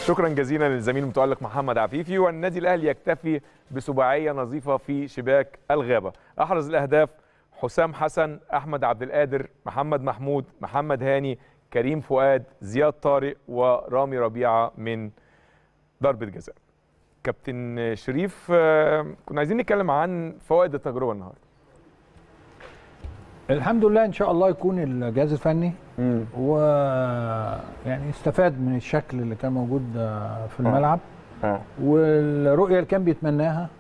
شكرا جزيلا للزميل المتالق محمد عفيفي والنادي الاهلي يكتفي بسباعيه نظيفه في شباك الغابه احرز الاهداف حسام حسن احمد عبد القادر محمد محمود محمد هاني كريم فؤاد زياد طارق ورامي ربيعه من ضربه جزاء كابتن شريف آه، كنا عايزين نتكلم عن فوائد التجربه النهارده الحمد لله ان شاء الله يكون الجهاز الفني و يعني استفاد من الشكل اللي كان موجود آه، في الملعب اه والرؤيه اللي كان بيتمناها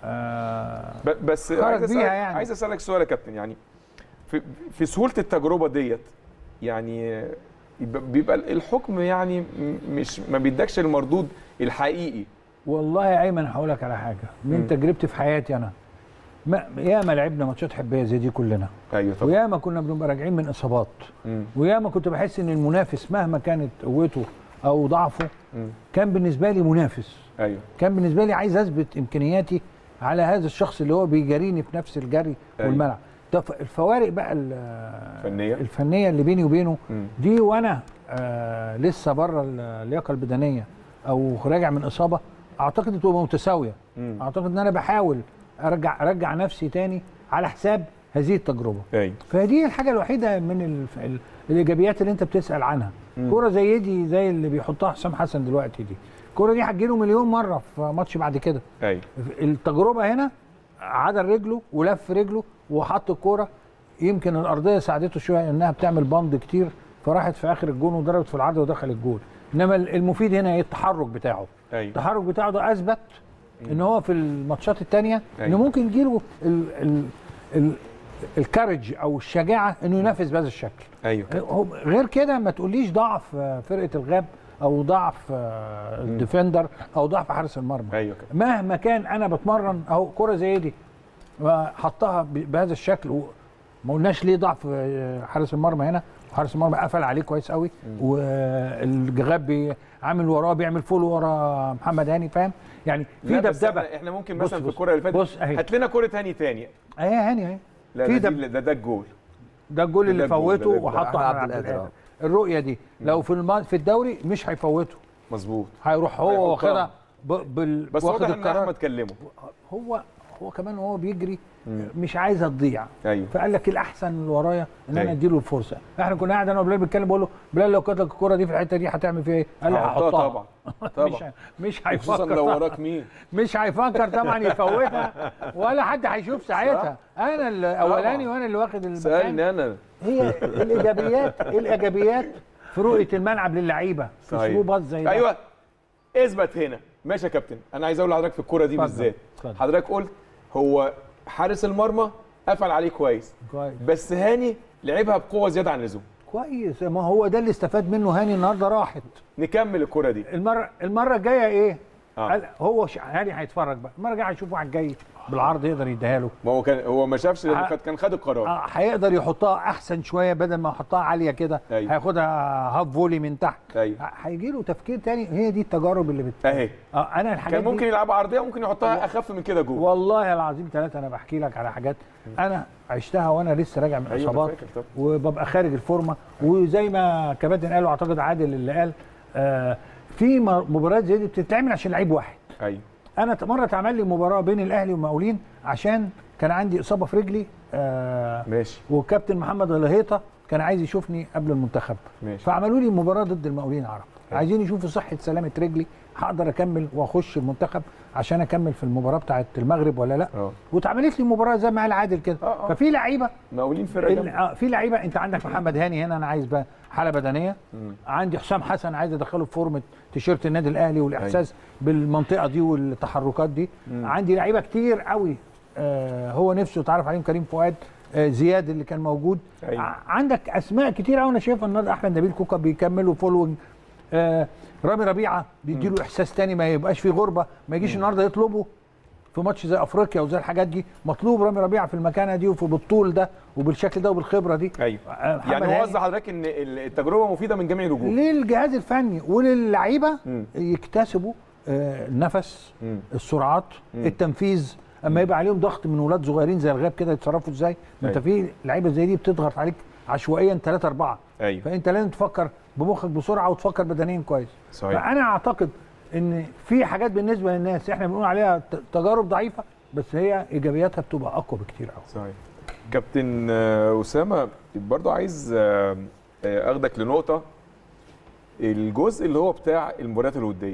آه، ب- بس خرج عايز بيها أسألك يعني. عايز اسالك سؤال يا كابتن يعني في في سهوله التجربه ديت يعني يبقى- بيبقى الحكم يعني م- مش ما بيدكش المردود الحقيقي والله يا ايمن هقول لك على حاجه من مم. تجربتي في حياتي انا ما ياما لعبنا ماتشات حبيه زي دي كلنا ايوه طبعا وياما كنا بنبقى راجعين من اصابات مم. وياما كنت بحس ان المنافس مهما كانت قوته او ضعفه مم. كان بالنسبه لي منافس ايوه كان بالنسبه لي عايز اثبت امكانياتي على هذا الشخص اللي هو بيجاريني في نفس الجري أيوة. والملعب ده ف- الفوارق بقى ال- فنية؟ الفنيه اللي بيني وبينه مم. دي وانا آه لسه بره اللياقه البدنيه او راجع من اصابه اعتقد تبقى متساويه مم. اعتقد ان انا بحاول ارجع ارجع نفسي تاني على حساب هذه التجربه ايوه فدي الحاجه الوحيده من الف... ال... الايجابيات اللي انت بتسال عنها مم. كوره زي دي زي اللي بيحطها حسام حسن دلوقتي دي الكوره دي هتجيله مليون مره في ماتش بعد كده ايوه التجربه هنا عدل رجله ولف رجله وحط الكوره يمكن الارضيه ساعدته شويه انها بتعمل بند كتير فراحت في اخر الجون وضربت في العرض ودخل الجول انما المفيد هنا ايه التحرك بتاعه ايوه التحرك بتاعه ده اثبت ان هو في الماتشات الثانيه انه أيوة. ممكن يجيله ال ال ال الكارج او الشجاعه انه ينافس بهذا الشكل ايوه هو غير كده ما تقوليش ضعف آه، فرقه الغاب او ضعف آه، الديفندر او ضعف حارس المرمى ايوه كده مهما كان انا بتمرن اهو كره زي دي حطها ب- بهذا الشكل و- ما قلناش ليه ضعف آه، حارس المرمى هنا حارس المرمى قفل عليه كويس قوي والجغاب بي- عامل وراه بيعمل فول ورا محمد هاني فاهم يعني في لا، بس دبدبه احنا- احنا ممكن بص- مثلا في بص- الكوره اللي فاتت بص أهي. هات لنا كوره هاني تاني اهي هاني اهي لا في ده, دب- دي- ده ده الجول ده الجول ده اللي الجول، ده فوته الجول. وحطه أحمد على عبد عبد القادر، القادر الرؤيه دي لو في الم... في الدوري مش هيفوته مظبوط هيروح هيحطها. هو واخدها ب... بال... بس واخد واضح ان القرار. احمد كلمه هو هو كمان وهو بيجري مم. مش عايزها تضيع ايوه فقال لك الاحسن اللي ورايا ان انا أيوة. اديله الفرصه احنا كنا قاعد انا وبلال بنتكلم بقول له بلال لو كانت لك الكوره دي في الحته دي هتعمل فيها ايه؟ قال لي هحطها هحطها طبعا مش طبعا مش خصوصا هيفكر لو طبعاً. وراك مين مش هيفكر طبعا يفوتها ولا حد هيشوف ساعتها انا الاولاني وانا اللي واخد المكان سالني انا هي الايجابيات الايجابيات في رؤيه الملعب للعيبه في صحيح. اسلوبات زي ده ايوه اثبت هنا ماشي يا كابتن انا عايز اقول لحضرتك في الكوره دي اتفضل. بالذات اتفضل. حضرتك قلت هو حارس المرمى قفل عليه كويس كويس بس هاني لعبها بقوه زياده عن اللزوم كويس ما هو ده اللي استفاد منه هاني النهارده راحت نكمل الكوره دي المره المره الجايه ايه آه. قال هو ش... هاني هيتفرج بقى المره الجايه هيشوف واحد جاي بالعرض يقدر يديها له ما هو كان هو ما شافش لأنه ع- خد- كان خد القرار آه، هيقدر يحطها احسن شويه بدل ما يحطها عاليه كده أيوة. هياخدها هاف فولي من تحت ايوه هيجي له تفكير تاني هي دي التجارب اللي بت اهي اه انا الحاجات كان ممكن دي يلعبها عرضيه وممكن يحطها اخف من كده جول والله العظيم ثلاثه انا بحكي لك على حاجات انا عشتها وانا لسه راجع من ايوه اصابات أنا فاكر طبعا وببقى خارج الفورمه وزي ما كباتن قالوا اعتقد عادل اللي قال آه في م- مباريات زي دي بتتعمل عشان لعيب واحد ايوه انا ت- مره اتعمل لي مباراه بين الاهلي والمقاولين عشان كان عندي اصابه في رجلي آه ماشي والكابتن محمد الهيطه كان عايز يشوفني قبل المنتخب ماشي فعملوا لي مباراه ضد المقاولين العرب حلو. عايزين يشوفوا صحه سلامه رجلي هقدر اكمل واخش المنتخب عشان اكمل في المباراه بتاعه المغرب ولا لا اه واتعملت لي مباراه زي ما قال عادل كده آه، آه. ففي لعيبه مقاولين فرقه ال- جامدة. آه، في لعيبه انت عندك محمد هاني هنا انا عايز بقى حاله بدنيه مم. عندي حسام حسن عايز ادخله في فورمه تيشيرت النادي الاهلي والاحساس بالمنطقه دي والتحركات دي مم. عندي لعيبه كتير قوي آه هو نفسه يتعرف عليهم كريم فؤاد آه زياد اللي كان موجود أيوة. ع- عندك اسماء كتير قوي انا شايف النهارده احمد نبيل كوكا بيكملوا فولوينج آه رامي ربيعه بيديله احساس تاني ما يبقاش فيه غربه ما يجيش النهارده يطلبه في ماتش زي افريقيا وزي الحاجات دي مطلوب رامي ربيعه في المكانه دي وفي بالطول ده وبالشكل ده وبالخبره دي ايوه آه، محمد يعني هو هاني. قصد حضرتك ان ال- التجربه مفيده من جميع الوجوه للجهاز الفني وللعيبه مم. يكتسبوا آه، النفس مم. السرعات مم. التنفيذ اما يبقى عليهم ضغط من ولاد صغيرين زي الغاب كده يتصرفوا ازاي ما انت في لعيبه زي دي بتضغط عليك عشوائيا ثلاثة أربعة ايوه فانت لازم تفكر بمخك بسرعه وتفكر بدنيا كويس صحيح فانا اعتقد ان في حاجات بالنسبه للناس احنا بنقول عليها ت- تجارب ضعيفه بس هي ايجابياتها بتبقى اقوى بكتير قوي صحيح كابتن آه، اسامه برضو عايز آه، آه، اخدك لنقطه الجزء اللي هو بتاع المباريات الوديه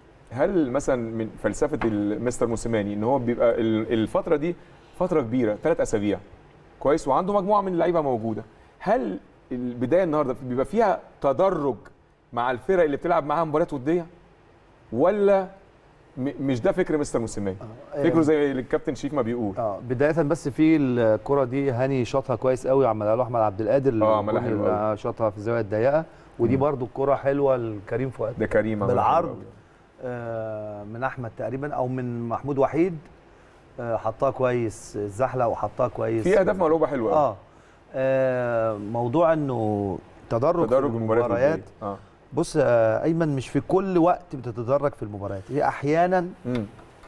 هل مثلا من فلسفه المستر موسيماني ان هو بيبقى ال- الفتره دي فتره كبيره ثلاث اسابيع كويس وعنده مجموعه من اللعيبه موجوده هل البدايه النهارده بيبقى فيها تدرج مع الفرق اللي بتلعب معاها مباريات وديه ولا م- مش ده فكر مستر موسيماني فكره زي اللي الكابتن شيك ما بيقول اه بدايه بس في الكره دي هاني شاطها كويس قوي عملها له احمد عبد القادر اه، عملها الجون حلو اللي شاطها في الزاويه الضيقه ودي برضو الكره حلوه لكريم فؤاد ده كريم عملها حلو بالعرض أوي. آه، من احمد تقريبا او من محمود وحيد آه، حطها كويس الزحله وحطها كويس في اهداف مقلوبه حلوه أوي. اه آه، موضوع انه تدرج, تدرج في المباريات المباريات الودية. اه بص يا ايمن مش في كل وقت بتتدرج في المباريات هي احيانا امم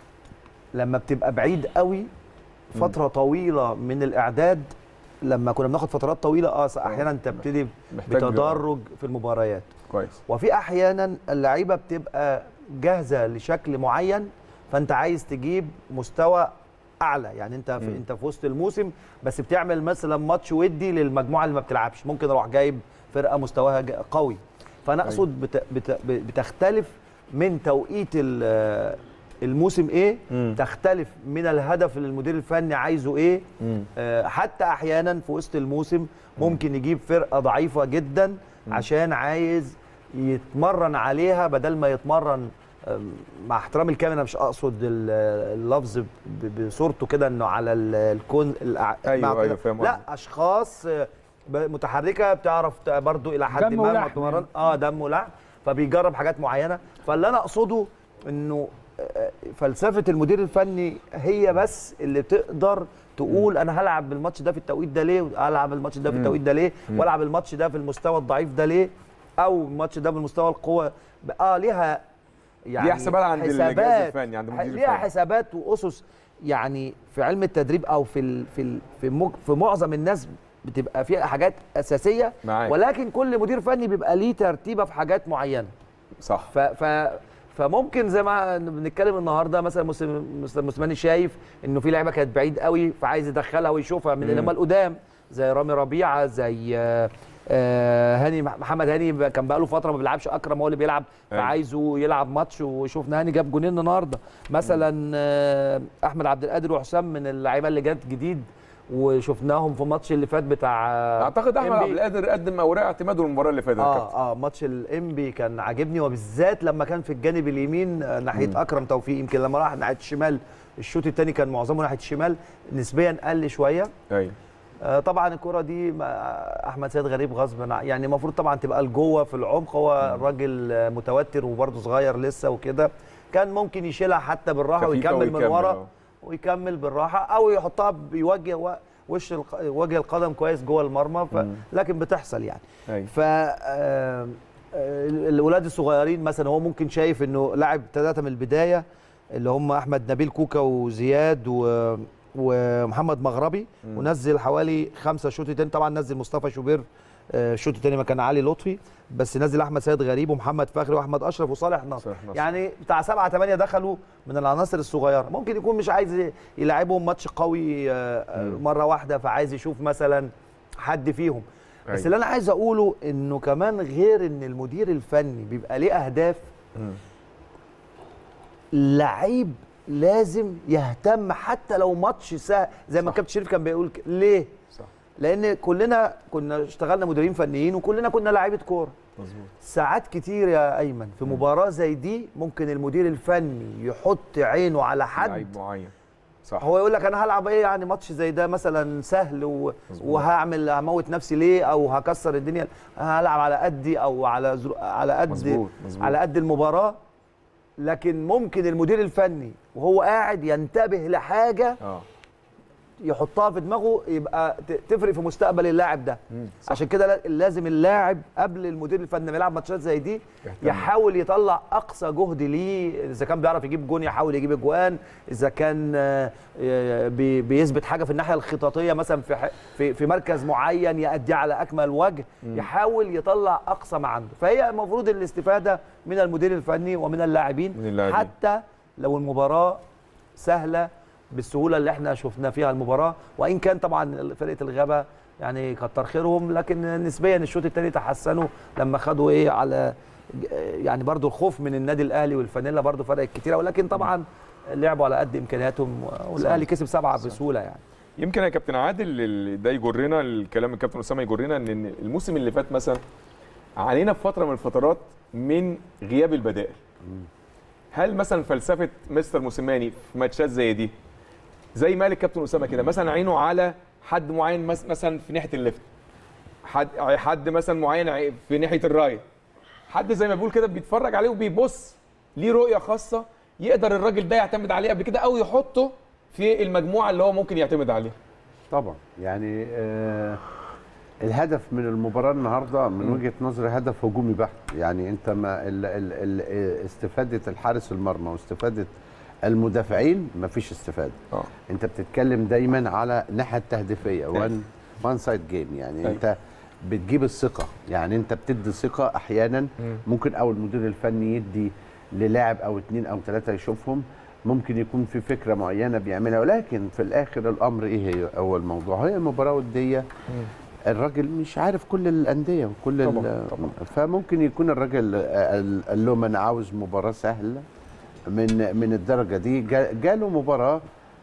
لما بتبقى بعيد قوي فتره طويله من الاعداد لما كنا بناخد فترات طويله اه احيانا تبتدي محتاج بتدرج في المباريات كويس وفي احيانا اللعيبه بتبقى جاهزه لشكل معين فانت عايز تجيب مستوى اعلى يعني انت في مم. انت في وسط الموسم بس بتعمل مثلا ماتش ودي للمجموعه اللي ما بتلعبش ممكن اروح جايب فرقه مستواها جا- قوي فانا أيوة. اقصد بت بت بتختلف من توقيت ال- الموسم ايه مم. تختلف من الهدف اللي المدير الفني عايزه ايه امم آه، حتى احيانا في وسط الموسم ممكن يجيب فرقه ضعيفه جدا عشان عايز يتمرن عليها بدل ما يتمرن آم، مع احترامي الكامل انا مش اقصد ال- اللفظ ب- بصورته كده انه على ال- الكون الأع- أيوة، مع كده. أيوة، فاهم لا قصدك. اشخاص آه، ب- متحركه بتعرف ت- برضو الى حد دم ما ولحم تتمرن يعني. اه دم ولحم فبيجرب حاجات معينه فاللي انا اقصده انه آه، فلسفه المدير الفني هي بس اللي تقدر تقول انا هلعب بالماتش ده في التوقيت ده ليه هلعب الماتش ده في مم. التوقيت ده ليه مم. والعب الماتش ده في المستوى الضعيف ده ليه او الماتش ده بالمستوى القوه اه ليها يعني ليها حسابات عند الجهاز الفني، عند المدير ليها الفني. حسابات واسس يعني في علم التدريب او في ال في ال في, مج- في معظم الناس بتبقى فيها حاجات اساسيه معاك. ولكن كل مدير فني بيبقى ليه ترتيبه في حاجات معينه صح ف ف فممكن زي ما بنتكلم النهارده مثلا مسلم- مستر موسيماني شايف انه في لعيبه كانت بعيد قوي فعايز يدخلها ويشوفها من اللي هم القدام زي رامي ربيعه زي آه، آه، هاني محمد هاني ب- كان بقاله فتره ما بيلعبش اكرم هو اللي بيلعب أيوة. فعايزه يلعب ماتش وشفنا هاني جاب جونين النهارده مثلا آه، احمد عبد القادر وحسام من اللعيبه اللي جت جديد وشفناهم في الماتش اللي فات بتاع آه، اعتقد احمد إنبي. عبد القادر قدم اوراق اعتماده المباراه اللي فاتت يا اه كابتن. اه ماتش الانبي كان عاجبني وبالذات لما كان في الجانب اليمين آه، ناحيه اكرم توفيق يمكن لما راح ناحيه الشمال الشوط الثاني كان معظمه ناحيه الشمال نسبيا قل شويه ايوه آه طبعا الكره دي ما- احمد سيد غريب غصب عن- يعني المفروض طبعا تبقى لجوه في العمق هو راجل آه، متوتر وبرده صغير لسه وكده كان ممكن يشيلها حتى بالراحه خفيفة ويكمل من ويكمل، ورا آه. ويكمل بالراحه او يحطها بيوجه و- وش الق- وجه القدم كويس جوه المرمى ف... لكن بتحصل يعني ايوه ف آه، آه، الاولاد الصغيرين مثلا هو ممكن شايف انه لاعب ثلاثه من البدايه اللي هم احمد نبيل كوكا وزياد و ومحمد مغربي ونزل حوالي خمسه شوط تاني طبعا نزل مصطفى شوبير آه، الشوط التاني مكان علي لطفي بس نزل احمد سيد غريب ومحمد فخري واحمد اشرف وصالح نصر صالح نصر. يعني بتاع سبعه ثمانيه دخلوا من العناصر الصغيره ممكن يكون مش عايز يلعبهم ماتش قوي آه، آه، مره واحده فعايز يشوف مثلا حد فيهم بس أيوة. اللي انا عايز اقوله انه كمان غير ان المدير الفني بيبقى ليه اهداف مم. لعيب لازم يهتم حتى لو ماتش سهل زي ما صح. كابتن شريف كان بيقول ك- ليه صح لان كلنا كنا اشتغلنا مديرين فنيين وكلنا كنا لعيبه كوره مظبوط ساعات كتير يا ايمن في مباراه زي دي ممكن المدير الفني يحط عينه على حد لعيب معين صح هو يقول لك انا هلعب ايه يعني ماتش زي ده مثلا سهل و... مظبوط. وهعمل هموت نفسي ليه او هكسر الدنيا هلعب على قدي او على زر... على قد مظبوط مظبوط على قد المباراه لكن ممكن المدير الفني وهو قاعد ينتبه لحاجه اه يحطها في دماغه يبقى ت- تفرق في مستقبل اللاعب ده عشان كده لا- لازم اللاعب قبل المدير الفني لما يلعب ماتشات زي دي يهتم. يحاول يطلع اقصى جهد ليه اذا كان بيعرف يجيب جون يحاول يجيب اجوان اذا كان آه، آه، بي- بيثبت حاجه في الناحيه الخططيه مثلا في ح- في في مركز معين يأديه على اكمل وجه يحاول يطلع اقصى ما عنده فهي المفروض الاستفاده من المدير الفني ومن اللاعبين من اللاعبين. حتى لو المباراه سهله بالسهوله اللي احنا شفنا فيها المباراه وان كان طبعا فرقه الغابه يعني كتر خيرهم لكن نسبيا الشوط الثاني تحسنوا لما خدوا ايه على يعني برضو الخوف من النادي الاهلي والفانيلا برضو فرقت كتيره ولكن طبعا لعبوا على قد امكانياتهم والاهلي كسب سبعه بسهوله يعني يمكن يا كابتن عادل ال- ده يجرنا الكلام الكابتن اسامه يجرنا ان الموسم اللي فات مثلا علينا في فتره من الفترات من غياب البدائل هل مثلا فلسفه مستر موسيماني في ماتشات زي دي زي ما قال الكابتن اسامه كده مثلا عينه على حد معين مس- مثلا في ناحيه الليفت حد حد مثلا معين عي- في ناحيه الرايت حد زي ما بيقول كده بيتفرج عليه وبيبص ليه رؤيه خاصه يقدر الراجل ده يعتمد عليه قبل كده او يحطه في المجموعه اللي هو ممكن يعتمد عليها طبعا يعني آه الهدف من المباراه النهارده من وجهه نظري هدف هجومي بحت يعني انت ما ال ال ال استفاده الحارس المرمى واستفاده المدافعين مفيش استفاده اه انت بتتكلم دايما على الناحيه التهديفيه وان وان سايد جيم يعني أيوة. انت بتجيب الثقه يعني انت بتدي ثقه احيانا ممكن او المدير الفني يدي للاعب او اتنين او ثلاثه يشوفهم ممكن يكون في فكره معينه بيعملها ولكن في الاخر الامر ايه هي اول موضوع هي مباراه وديه الراجل مش عارف كل الانديه وكل طبعاً، ال- طبعاً. فممكن يكون الراجل قال قال لهم انا عاوز مباراه سهله من من الدرجه دي جا- جاله مباراه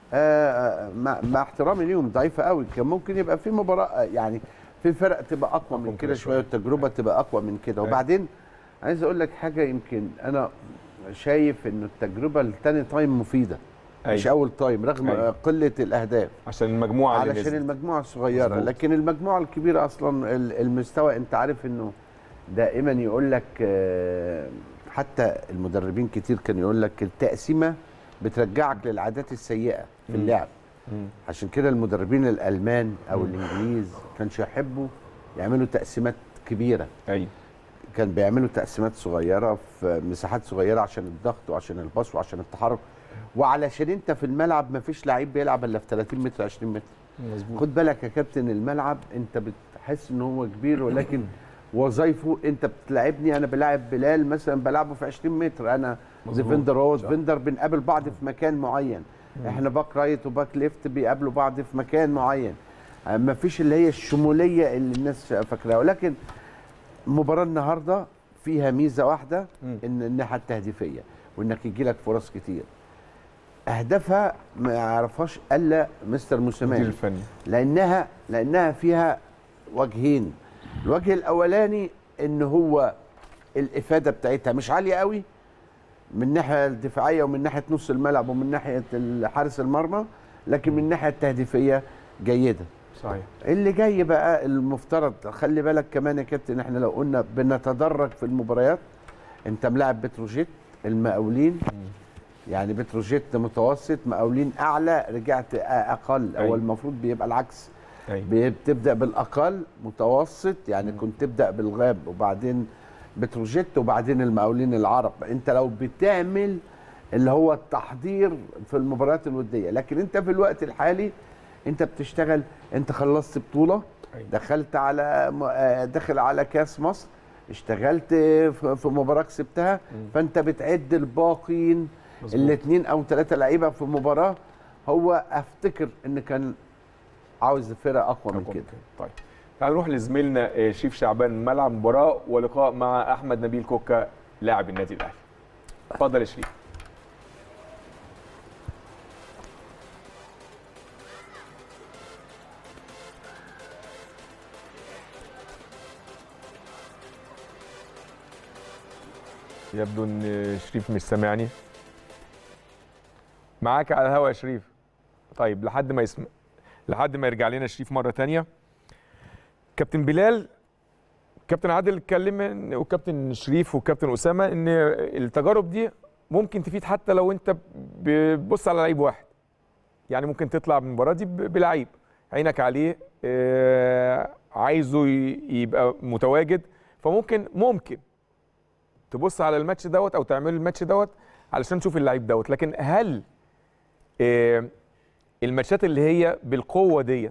آه، مع, مع احترامي ليهم ضعيفه قوي كان ممكن يبقى في مباراه آه، يعني في فرق تبقى اقوى من كده شويه والتجربه تبقى اقوى من كده أيوة. وبعدين عايز اقول لك حاجه يمكن انا شايف انه التجربه الثاني تايم مفيده مش أيوة. اول تايم رغم أيوة. قله الاهداف عشان المجموعه اللي علشان نزلت. المجموعه الصغيره مظبوط. لكن المجموعه الكبيره اصلا ال- المستوى انت عارف انه دائما يقول لك آه، حتى المدربين كتير كانوا يقول لك التقسيمه بترجعك للعادات السيئه في مم. اللعب مم. عشان كده المدربين الالمان او الانجليز كانش يحبوا يعملوا تقسيمات كبيره ايوه كان بيعملوا تقسيمات صغيره في مساحات صغيره عشان الضغط وعشان الباص وعشان التحرك وعلشان انت في الملعب ما فيش لعيب بيلعب الا في 30 متر 20 متر مظبوط خد بالك يا كابتن الملعب انت بتحس ان هو كبير ولكن وظايفه انت بتلعبني انا بلاعب بلال مثلا بلعبه في 20 متر انا مظبوط. ديفندر هو ديفندر بنقابل بعض في مكان معين احنا باك رايت وباك ليفت بيقابلوا بعض في مكان معين ما فيش اللي هي الشموليه اللي الناس فاكراها ولكن مباراه النهارده فيها ميزه واحده مم. ان الناحيه التهديفيه وانك يجي لك فرص كتير اهدافها ما يعرفهاش الا مستر المدير موسيماني الفني لانها لانها فيها وجهين الوجه الاولاني ان هو الافاده بتاعتها مش عاليه قوي من الناحيه الدفاعيه ومن ناحيه نص الملعب ومن ناحيه حارس المرمى لكن من الناحيه التهديفيه جيده صحيح اللي جاي بقى المفترض خلي بالك كمان يا كابتن احنا لو قلنا بنتدرج في المباريات انت ملاعب بتروجيت المقاولين يعني بتروجيت متوسط مقاولين اعلى رجعت اقل أيوة. هو المفروض بيبقى العكس ايوه بي- بتبدا بالاقل متوسط يعني كنت تبدا بالغاب وبعدين بتروجيت وبعدين المقاولين العرب انت لو بتعمل اللي هو التحضير في المباريات الوديه لكن انت في الوقت الحالي انت بتشتغل انت خلصت بطوله أيوة. دخلت على م- آه، داخل على كاس مصر اشتغلت في في مباراه كسبتها فانت بتعد الباقيين مظبوط. الاثنين او ثلاثه لعيبه في مباراه هو افتكر ان كان عاوز فرقه اقوى من أقوى كده طيب تعال نروح لزميلنا آه، شريف شعبان ملعب مباراه ولقاء مع احمد نبيل كوكا لاعب النادي الاهلي اتفضل يا شريف يبدو ان شريف مش سامعني معاك على الهوا يا شريف طيب لحد ما يسمع لحد ما يرجع لنا شريف مره تانية كابتن بلال كابتن عادل اتكلم إن- وكابتن شريف وكابتن اسامه ان التجارب دي ممكن تفيد حتى لو انت بتبص على لعيب واحد يعني ممكن تطلع من المباراه دي ب- بلعيب عينك عليه آه، عايزه ي- يبقى متواجد فممكن ممكن تبص على الماتش دوت او تعمل الماتش دوت علشان تشوف اللعيب دوت لكن هل آه، الماتشات اللي هي بالقوه ديت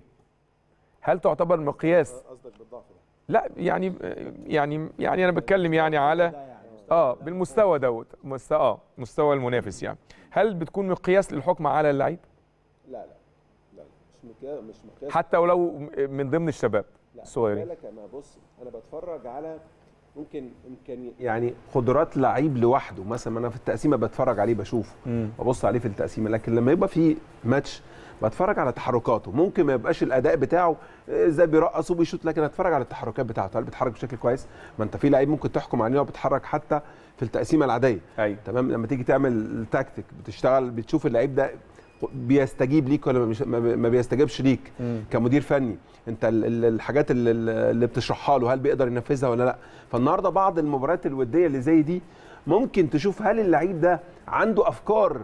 هل تعتبر مقياس قصدك بالضعف ده لا يعني يعني يعني انا بتكلم يعني على اه بالمستوى دوت مستوى اه مستوى المنافس يعني هل بتكون مقياس للحكم على اللعيب لا لا لا مش مقياس مش مقياس حتى ولو من ضمن الشباب لا الصغيرين. بالك انا بص انا بتفرج على ممكن امكانيه يعني قدرات لعيب لوحده مثلا انا في التقسيمه بتفرج عليه بشوفه ببص عليه في التقسيمه لكن لما يبقى في ماتش بتفرج على تحركاته ممكن ما يبقاش الاداء بتاعه آه، ازاي بيرقص وبيشوط لكن اتفرج على التحركات بتاعته هل بيتحرك بشكل كويس ما انت في لعيب ممكن تحكم عليه وهو بيتحرك حتى في التقسيمه العاديه ايوه تمام لما تيجي تعمل تكتيك بتشتغل بتشوف اللعيب ده بيستجيب ليك ولا مش- ما بي- ما بيستجيبش ليك كمدير فني انت ال- ال- الحاجات اللي, اللي بتشرحها له هل بيقدر ينفذها ولا لا فالنهارده بعض المباريات الوديه اللي زي دي ممكن تشوف هل اللعيب ده عنده افكار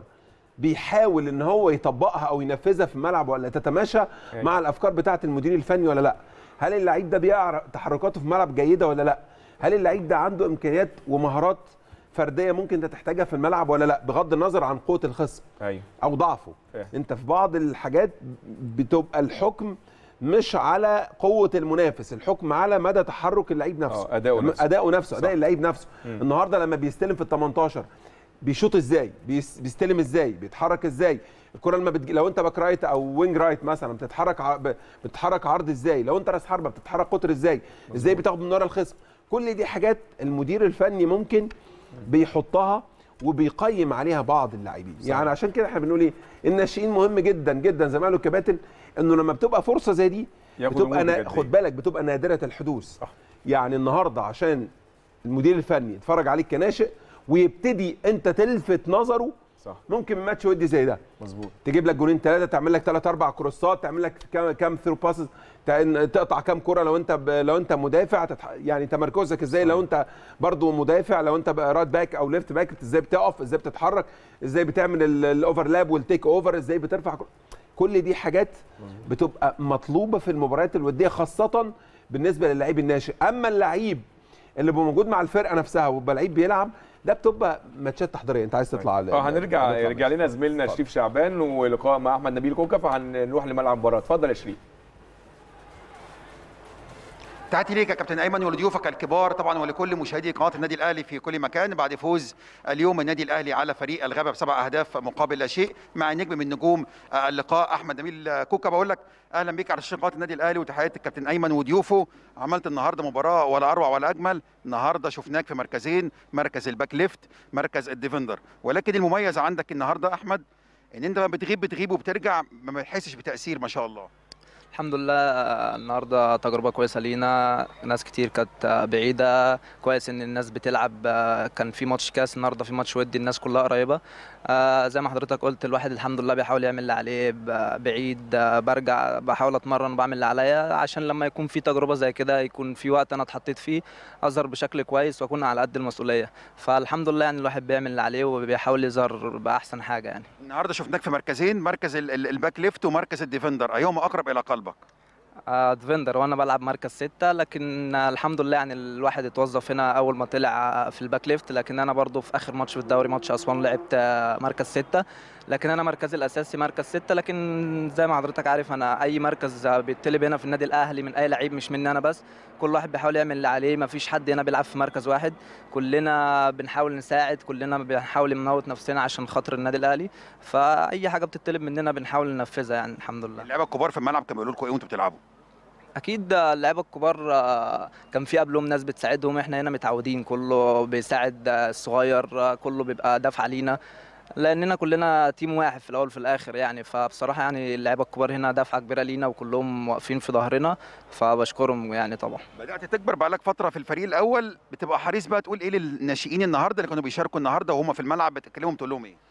بيحاول ان هو يطبقها او ينفذها في الملعب ولا تتماشى أيوة. مع الافكار بتاعه المدير الفني ولا لا هل اللعيب ده بيعرف تحركاته في الملعب جيده ولا لا هل اللعيب ده عنده امكانيات ومهارات فرديه ممكن انت تحتاجها في الملعب ولا لا بغض النظر عن قوه الخصم ايوه او ضعفه فاهم. انت في بعض الحاجات بتبقى الحكم مش على قوه المنافس الحكم على مدى تحرك اللعيب نفسه اه اداؤه نفسه اداؤه نفسه صح. اداء اللعيب نفسه النهارده لما بيستلم في ال 18 بيشوط ازاي بيس- بيستلم ازاي بيتحرك ازاي الكره لما بتجي لو انت باك رايت او وينج رايت مثلا بتتحرك ع... ب- بتتحرك عرض ازاي لو انت راس حربه بتتحرك قطر ازاي ازاي بتاخد من ورا الخصم كل دي حاجات المدير الفني ممكن بيحطها وبيقيم عليها بعض اللاعبين يعني عشان كده احنا بنقول ايه الناشئين مهم جدا جدا زي ما قالوا الكباتن انه لما بتبقى فرصه زي دي ياخدوا بتبقى موجة نا... جدية. خد بالك بتبقى نادره الحدوث صح. يعني النهارده عشان المدير الفني يتفرج عليك كناشئ ويبتدي انت تلفت نظره صح ممكن ماتش ودي زي ده مظبوط تجيب لك جولين ثلاثه تعمل لك ثلاث اربع كروسات تعمل لك كام كام ثرو باسز تقطع كام كره لو انت ب... لو انت مدافع تتح... يعني تمركزك ازاي لو انت برضو مدافع لو انت بقى رايت باك او ليفت باك ازاي بتقف ازاي بتتحرك ازاي بتعمل ال- الاوفرلاب والتيك اوفر ازاي بترفع كر- كل دي حاجات بتبقى مطلوبه في المباريات الوديه خاصه بالنسبه للعيب الناشئ اما اللعيب اللي بيبقى موجود مع الفرقه نفسها ويبقى لعيب بيلعب ده بتبقى ماتشات تحضيريه انت عايز تطلع اه هنرجع يرجع لنا زميلنا شريف شعبان ولقاء مع احمد نبيل كوكا فهنروح لملعب المباراه اتفضل يا شريف تحياتي ليك يا كابتن ايمن ولضيوفك الكبار طبعا ولكل مشاهدي قناه النادي الاهلي في كل مكان بعد فوز اليوم النادي الاهلي على فريق الغابه بسبع اهداف مقابل لا شيء مع نجم من نجوم آه، اللقاء احمد نبيل كوكا بقول لك اهلا بيك على شاشه قناه النادي الاهلي وتحياتي الكابتن ايمن وضيوفه عملت النهارده مباراه ولا اروع ولا اجمل النهارده شفناك في مركزين مركز الباك ليفت مركز الديفندر ولكن المميز عندك النهارده احمد ان انت لما بتغيب بتغيب وبترجع ما بتحسش بتاثير ما شاء الله الحمد لله آه، النهارده تجربه كويسه لينا ناس كتير كانت آه، بعيده كويس ان الناس بتلعب آه، كان في ماتش كاس النهارده في ماتش ودي الناس كلها قريبه آه، زي ما حضرتك قلت الواحد الحمد لله بيحاول يعمل اللي عليه ب- بعيد آه، برجع بحاول اتمرن وبعمل اللي عليا عشان لما يكون في تجربه زي كده يكون في وقت انا اتحطيت فيه اظهر بشكل كويس واكون على قد المسؤوليه فالحمد لله يعني الواحد بيعمل اللي عليه وبيحاول يظهر باحسن حاجه يعني النهارده شفناك في مركزين مركز ال- ال- الباك ليفت ومركز الديفندر ايهما اقرب الى قلبك آه، ديفندر وانا بلعب مركز ستة لكن آه، الحمد لله يعني الواحد اتوظف هنا اول ما طلع آه، في الباك ليفت لكن انا برضو في اخر ماتش في الدوري ماتش اسوان لعبت آه، مركز ستة لكن انا مركزي الاساسي مركز ستة لكن زي ما حضرتك عارف انا اي مركز آه، بيطلب هنا في النادي الاهلي من اي لعيب مش مني انا بس كل واحد بيحاول يعمل اللي عليه ما فيش حد هنا بيلعب في مركز واحد كلنا بنحاول نساعد كلنا بنحاول نموت نفسنا عشان خاطر النادي الاهلي فاي حاجه بتطلب مننا بنحاول ننفذها يعني الحمد لله اللعيبه الكبار في الملعب كانوا بيقولوا لكم ايه وانتوا بتلعبوا اكيد اللعيبه الكبار آه، كان في قبلهم ناس بتساعدهم احنا هنا متعودين كله بيساعد آه، الصغير آه، كله بيبقى دافع لينا لاننا كلنا تيم واحد في الاول وفي الاخر يعني فبصراحه يعني اللعيبه الكبار هنا دفعه كبيره لينا وكلهم واقفين في ظهرنا فبشكرهم يعني طبعا بدات تكبر بقالك فتره في الفريق الاول بتبقى حريص بقى تقول ايه للناشئين النهارده اللي كانوا بيشاركوا النهارده وهم في الملعب بتكلمهم تقول لهم ايه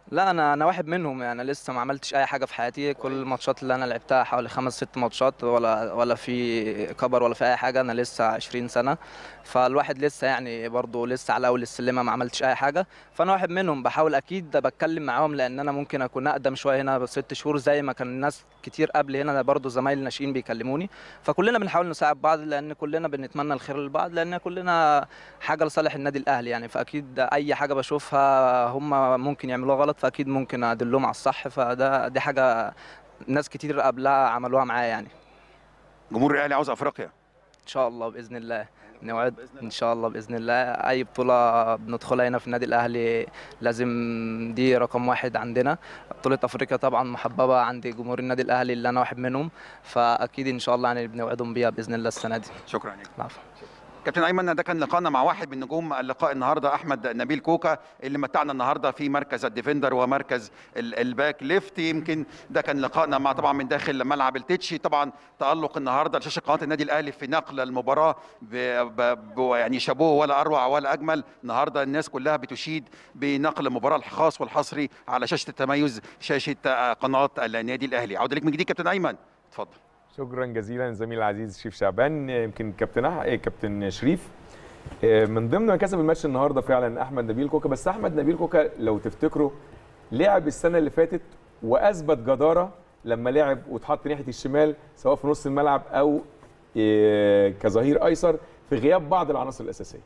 لا انا انا واحد منهم يعني لسه ما عملتش اي حاجه في حياتي كل الماتشات اللي انا لعبتها حوالي خمس ست ماتشات ولا ولا في كبر ولا في اي حاجه انا لسه 20 سنه فالواحد لسه يعني برضه لسه على اول السلمه ما عملتش اي حاجه فانا واحد منهم بحاول اكيد بتكلم معاهم لان انا ممكن اكون اقدم شويه هنا بست شهور زي ما كان ناس كتير قبل هنا برضه زمايل ناشئين بيكلموني فكلنا بنحاول نساعد بعض لان كلنا بنتمنى الخير لبعض لان كلنا حاجه لصالح النادي الاهلي يعني فاكيد اي حاجه بشوفها هم ممكن يعملوها غلط فاكيد ممكن ادلهم على الصح فده دي حاجه ناس كتير قبلها عملوها معايا يعني جمهور الاهلي عاوز افريقيا ان شاء الله باذن الله نوعد ان شاء الله باذن الله اي بطوله بندخلها هنا في النادي الاهلي لازم دي رقم واحد عندنا بطوله افريقيا طبعا محببه عند جمهور النادي الاهلي اللي انا واحد منهم فاكيد ان شاء الله يعني بنوعدهم بيها باذن الله السنه دي شكرا لك العفو كابتن ايمن ده كان لقاءنا مع واحد من نجوم اللقاء النهارده احمد نبيل كوكا اللي متعنا النهارده في مركز الديفندر ومركز ال- الباك ليفت يمكن ده كان لقائنا مع طبعا من داخل ملعب التتشي طبعا تالق النهارده لشاشه قناه النادي الاهلي في نقل المباراه ب... ب... ب... يعني شابوه ولا اروع ولا اجمل النهارده الناس كلها بتشيد بنقل المباراه الخاص والحصري على شاشه التميز شاشه آه، قناه النادي الاهلي عوده لك من جديد كابتن ايمن اتفضل شكرا جزيلا زميل العزيز شريف شعبان يمكن كابتن أح... إيه، كابتن شريف آه، من ضمن ما كسب الماتش النهارده فعلا احمد نبيل كوكا بس احمد نبيل كوكا لو تفتكروا لعب السنه اللي فاتت واثبت جداره لما لعب واتحط ناحيه الشمال سواء في نص الملعب او آه، كظهير ايسر في غياب بعض العناصر الاساسيه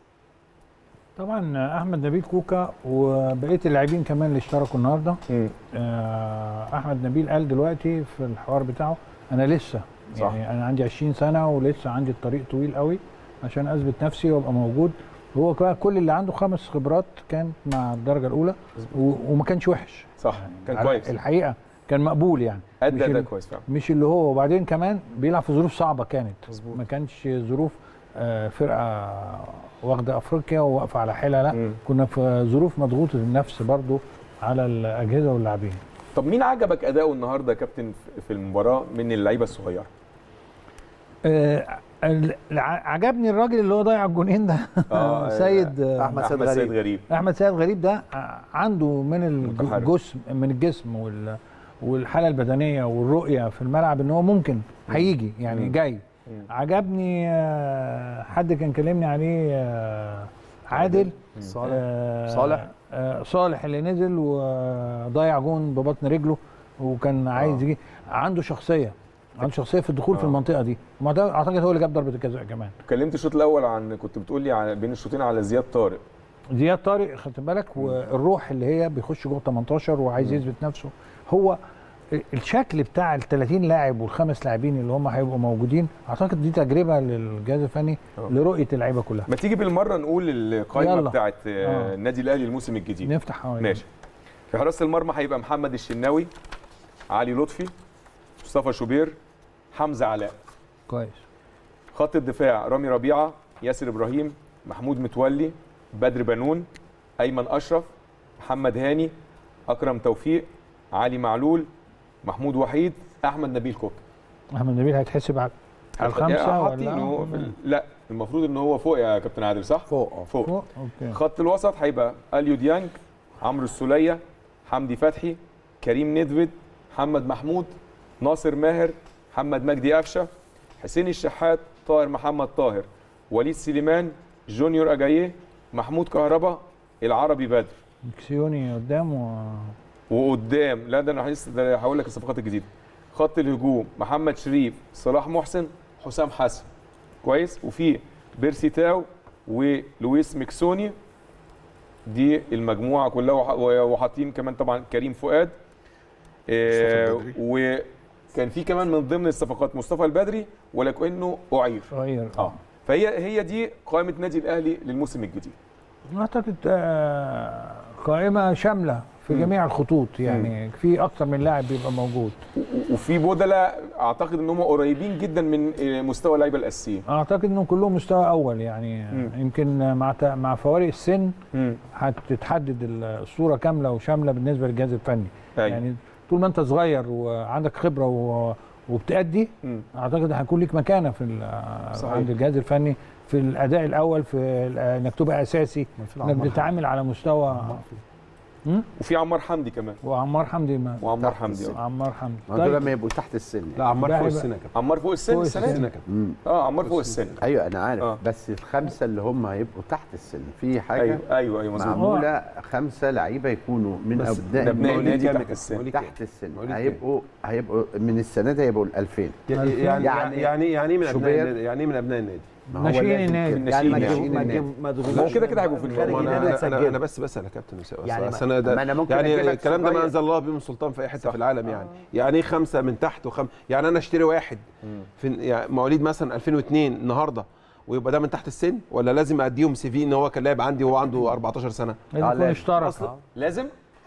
طبعا احمد نبيل كوكا وبقيه اللاعبين كمان اللي اشتركوا النهارده آه، احمد نبيل قال دلوقتي في الحوار بتاعه انا لسه صح. يعني انا عندي 20 سنه ولسه عندي الطريق طويل قوي عشان اثبت نفسي وابقى موجود هو كمان كل اللي عنده خمس خبرات كان مع الدرجه الاولى و- وما كانش وحش صح كان على- كويس الحقيقه كان مقبول يعني ادى مش اداء ال- كويس فعلا مش اللي هو وبعدين كمان بيلعب في ظروف صعبه كانت مظبوط. ما كانش ظروف آه، فرقه واخده افريقيا وواقفه على حيلها لا مم. كنا في ظروف مضغوطه النفس برضو على الاجهزه واللاعبين طب مين عجبك اداؤه النهارده يا كابتن في- في المباراه من اللعيبه الصغيره آه، ال- الع- عجبني الراجل اللي هو ضيع الجونين ده آه، سيد آه، أحمد سيد احمد سيد غريب. غريب احمد سيد غريب ده ع- عنده من متحرك. الجسم من الجسم وال والحاله البدنيه والرؤيه في الملعب ان هو ممكن هيجي يعني مم. جاي مم. عجبني آه، حد كان كلمني عليه آه، عادل صالح آه، صالح. آه، صالح اللي نزل وضيع جون ببطن رجله وكان عايز يجي عنده شخصيه عنده شخصيه في الدخول في آه. المنطقه دي وما ده- اعتقد هو اللي جاب ضربه الجزاء كمان اتكلمت الشوط الاول عن كنت بتقول لي على بين الشوطين على زياد طارق زياد طارق خدت بالك والروح اللي هي بيخش جوه 18 وعايز يثبت نفسه هو الشكل بتاع ال 30 لاعب والخمس لاعبين اللي هم هيبقوا موجودين اعتقد دي تجربه للجهاز الفني آه. لرؤيه اللعيبه كلها ما تيجي بالمره نقول القائمه يلا. بتاعت آه، آه. النادي الاهلي الموسم الجديد نفتح حوالي ماشي في حراسه المرمى هيبقى محمد الشناوي علي لطفي مصطفى شوبير حمزه علاء كويس خط الدفاع رامي ربيعه ياسر ابراهيم محمود متولي بدر بنون ايمن اشرف محمد هاني اكرم توفيق علي معلول محمود وحيد احمد نبيل كوك احمد نبيل هيتحسب على على الخمسه حاطينه ولا في ال- لا المفروض ان هو فوق يا كابتن عادل صح فوق اه فوق فوق اوكي خط الوسط هيبقى اليو ديانج عمرو السوليه حمدي فتحي كريم ندفد محمد محمود ناصر ماهر محمد مجدي قفشه حسين الشحات طاهر محمد طاهر وليد سليمان جونيور اجاييه محمود كهربا العربي بدر كسيوني قدام و... وقدام لا ده انا لسه ده هقول لك الصفقات الجديده خط الهجوم محمد شريف صلاح محسن حسام حسن كويس وفي بيرسي تاو ولويس ميكسوني دي المجموعه كلها وح- وحاطين كمان طبعا كريم فؤاد آه، البدري. وكان في كمان من ضمن الصفقات مصطفى البدري ولكنه اعير صغير اه فهي هي دي قائمه نادي الاهلي للموسم الجديد اعتقد آه، قائمه شامله في جميع الخطوط يعني في اكتر من لاعب بيبقى موجود وفي بدلاء اعتقد ان هم قريبين جدا من آه، مستوى اللعيبه الاساسيين اعتقد انهم كلهم مستوى اول يعني مم. يمكن مع ت- مع فوارق السن مم. هتتحدد الصوره كامله وشامله بالنسبه للجهاز الفني أيوة. يعني طول ما انت صغير وعندك خبره و... وبتأدي مم. اعتقد هيكون ليك مكانه في ال- صحيح. عند الجهاز الفني في الاداء الاول في ال- انك تبقى اساسي انك بتتعامل على مستوى وفي عمار حمدي كمان وعمار حمدي ما وعمار تحت حمدي السن. آه. عمار حمدي ما دول ما يبقوا تحت السن لا عمار ده فوق هيبقى- السنه كده عمار فوق السن فوق السنه السن. دي مم. اه عمار فوق السن ايوه انا عارف آه. بس الخمسه اللي هم هيبقوا تحت السن في حاجه ايوه ايوه ايوه مظبوط معموله خمسه لعيبه يكونوا من بس ابناء ده ابناء مواليد النادي كام تحت يا كابتن؟ السن مواليد كام؟ تحت السن مواليد كام؟ هيبقوا هيبقوا من السنه دي هيبقوا ال 2000 يعني يعني- يعني يعني يعني من ابناء شوبير. النادي يعني إيه من ابناء النادي ما هو ناشئين لازم النادي. كده. يعني ما ناشئين تجيبوا- ما النادي. تجيبوا- ما تجيبوش ما هو كده كده هيبقوا في خارج النادي. ما النادي انا انا, تسجلوا. أنا بس بسال يا كابتن أسامة. يعني أصل انا ما ده أنا ممكن يعني أجيبك الكلام ده ما صغير. انزل الله به من سلطان في اي حته في العالم يعني يعني ايه خمسه من تحت وخم يعني انا اشتري واحد في يعني مواليد مثلا 2002 النهارده ويبقى ده من تحت السن ولا لازم اديهم سي في ان هو كان لاعب عندي وهو عنده 14 سنه لازم آه، يكون لازم. اشترك أصل- لازم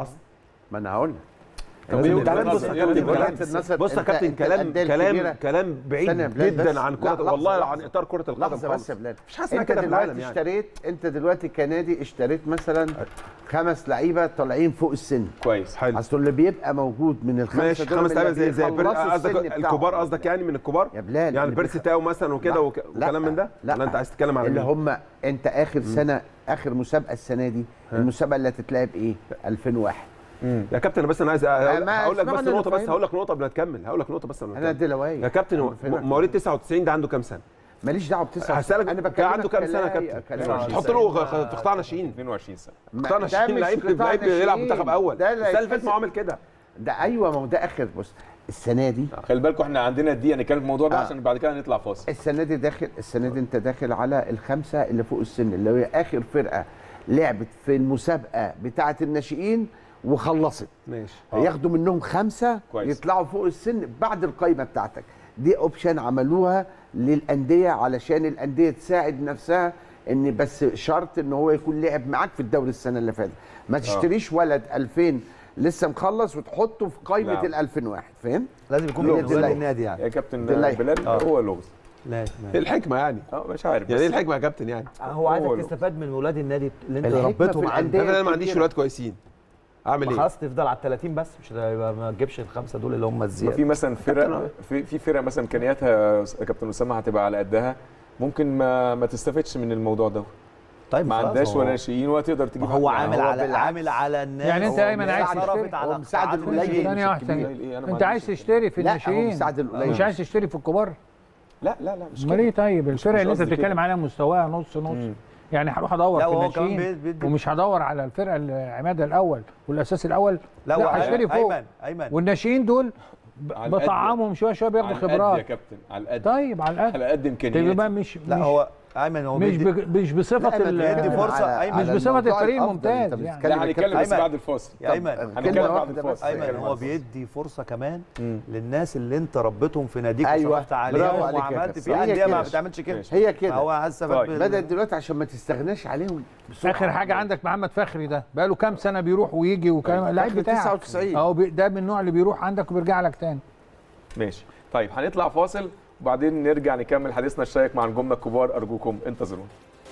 ما انا هقول لك طب لازم إيه يبقى وجهة بص نظر؟ يا إيه كابتن وجهة وجهة نظر؟ النظر بص يا أنت- كابتن أنت كلام الأندية كلام الكبيرة- كلام بعيد استنى يا بلال جدا بس. عن لا، كره لحظة والله بس. عن اطار كره القدم لحظه خالص بس يا بلال مفيش حاجه اسمها انت كده في دلوقتي العالم يعني اشتريت انت دلوقتي كنادي اشتريت مثلا خمس لعيبه طالعين فوق السن كويس حلو اصل اللي بيبقى موجود من الخمسه ماشي دول خمس من لعيبه اللي زي زي بير- بيخلصوا قصدك السن بتاعهم. الكبار قصدك يعني من الكبار يا بلال يعني اللي بيرسي بيخ- تاو مثلا وكده لا، وك- لا، وكلام من ده لا. ولا انت عايز تتكلم على اللي مين؟ هم انت اخر سنه اخر مسابقه السنه دي المسابقه اللي هتتلعب ايه 2001 يا كابتن انا بس انا عايز هقول ما هقول لك اسمعني بس أنا نقطه بس فاهم. هقول لك نقطه قبل ما تكمل هقول لك نقطه بس قبل ما انا تكمل. دلوقتي يا كابتن هو فهمك. مواليد 99 ده عنده كام سنه؟ ماليش دعوه بتسعه هسألك انا كان بتكلم عنده كام سنه يا كابتن؟ تحط له غ- في قطاع ناشئين 22 سنه قطاع ناشئين لعيب لعيب يلعب منتخب اول السنه اللي فاتت ما هو عامل كده ده ايوه ما هو ده اخر بص السنه دي خلي بالكم احنا عندنا دي هنتكلم في الموضوع ده آه. عشان بعد كده نطلع فاصل السنه دي داخل السنه دي انت داخل على الخمسه اللي فوق السن اللي هي اخر فرقه لعبت في المسابقه بتاعه الناشئين وخلصت ماشي هياخدوا منهم خمسه كويس. يطلعوا فوق السن بعد القايمه بتاعتك دي اوبشن عملوها للانديه علشان الانديه تساعد نفسها ان بس شرط ان هو يكون لعب معاك في الدوري السنه اللي فاتت ما تشتريش ولد 2000 لسه مخلص وتحطه في قايمه نعم. ال 2001 فاهم لازم يكون هي من دي ولاد اللي- النادي يعني يا كابتن ده اللي- بلال آه. هو لغز لا ايه الحكمه يعني؟ اه مش عارف يعني ايه بس الحكمه يا كابتن يعني؟ هو عايزك هو له. تستفاد من ولاد النادي اللي انت الحكمة ربيتهم في عندك الأندية. انا أنا ما عنديش الكبيرة. ولاد كويسين اعمل ايه؟ خلاص تفضل على ال 30 بس مش يبقى ما تجيبش الخمسه دول اللي هم ما الزياده في مثلا فرق في في فرق مثلا امكانياتها يا كابتن اسامه هتبقى على قدها ممكن ما ما تستفدش من الموضوع ده طيب ما خلاص، عندهاش هو- ولا ناشئين ولا تقدر تجيب ما هو حد عامل معاه. على بالعكس. عامل على الناس يعني انت هو ايمن عايز مساعد تشتري؟ رافت على هو مساعد قطاعات القليل. الناشئين. ثانية واحدة الكبير. ثانية إيه، أنا ما انت عايز عنديش- تشتري في لا، هو الناشئين مساعد القليل. مش عايز تشتري في الكبار لا لا لا مش امال كده ايه طيب الفرق مش اللي انت قصدي بتتكلم كده. عليها مستواها نص نص مم. يعني هروح ادور لا في وهو كمان الناشئين بيد- بيدي- ومش هدور على الفرقه العماد الاول والاساس الاول لا لا هو هشتري فوق ايمن ايمن والناشئين دول ب- على القد. بطعمهم شويه شويه بياخدوا على القد يا خبرات كابتن على القد طيب على الاقل على قد طيب امكانياتي يبقى مش لا مش هو ايمن هو مش بيدي- ب- مش بصفه لا، أنا ال- بيدي بتكلم فرصة، على- أيمن. على مش بصفة الموضوع الفريق الأفضل. الممتاز أنت يعني. بتتكلم لا يا هنتكلم بس أيمن. بعد الفاصل يا ايمن هنتكلم كلمة بعد واحدة الفاصل بس. ايمن هو بس. بيدي فرصه كمان مم. للناس اللي انت ربيتهم في ناديك أيوة، وصرفت برافو عليهم عليك يا وعملت كابتن. في هي انديه ما كده. بتعملش كده ماشي. هي كده فهو عايز طيب. سبب بدأت دلوقتي عشان ما تستغناش عليهم بسرعة. اخر حاجه عندك محمد فخري ده بقى له كام سنه بيروح ويجي وكلام اللعيب فخري بتاعك 99. اهو بي- ده من النوع اللي بيروح عندك وبيرجع لك تاني ماشي طيب هنطلع فاصل وبعدين نرجع نكمل حديثنا الشيق مع نجومنا الكبار ارجوكم انتظرونا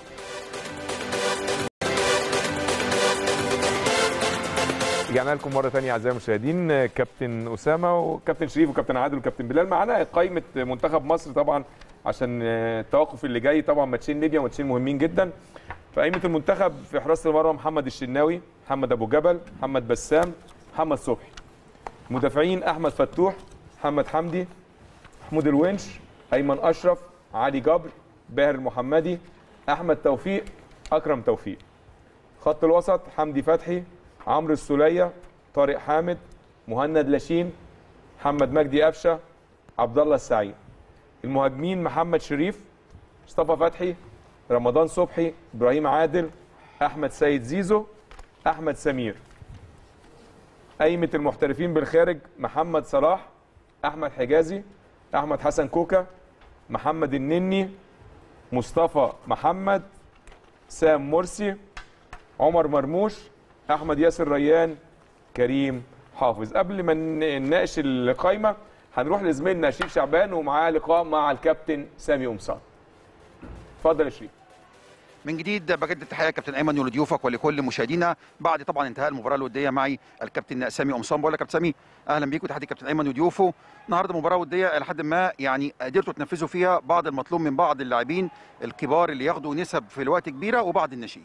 رجعنا لكم مره ثانيه اعزائي المشاهدين كابتن اسامه وكابتن شريف وكابتن عادل وكابتن بلال معانا قائمه منتخب مصر طبعا عشان التوقف اللي جاي طبعا ماتشين ليبيا ماتشين مهمين جدا في قائمه المنتخب في حراسه المرمى محمد الشناوي محمد ابو جبل محمد بسام محمد صبحي مدافعين احمد فتوح محمد حمدي محمود الونش ايمن اشرف علي جبر باهر المحمدي احمد توفيق اكرم توفيق خط الوسط حمدي فتحي عمرو السوليه طارق حامد مهند لاشين محمد مجدي قفشه عبد الله السعيد المهاجمين محمد شريف مصطفى فتحي رمضان صبحي ابراهيم عادل احمد سيد زيزو احمد سمير قايمه المحترفين بالخارج محمد صلاح احمد حجازي احمد حسن كوكا محمد النني مصطفى محمد سام مرسي عمر مرموش احمد ياسر ريان كريم حافظ قبل ما ن- نناقش القايمه هنروح لزميلنا شريف شعبان ومعاه لقاء مع الكابتن سامي قمصان اتفضل يا شريف من جديد بجدد التحيه كابتن ايمن ولضيوفك ولكل مشاهدينا بعد طبعا انتهاء المباراه الوديه معي الكابتن سامي قمصان بقول لك كابتن سامي اهلا بيك وتحيه كابتن ايمن وضيوفه النهارده مباراه وديه لحد ما يعني قدرتوا تنفذوا فيها بعض المطلوب من بعض اللاعبين الكبار اللي ياخدوا نسب في الوقت كبيره وبعض الناشئين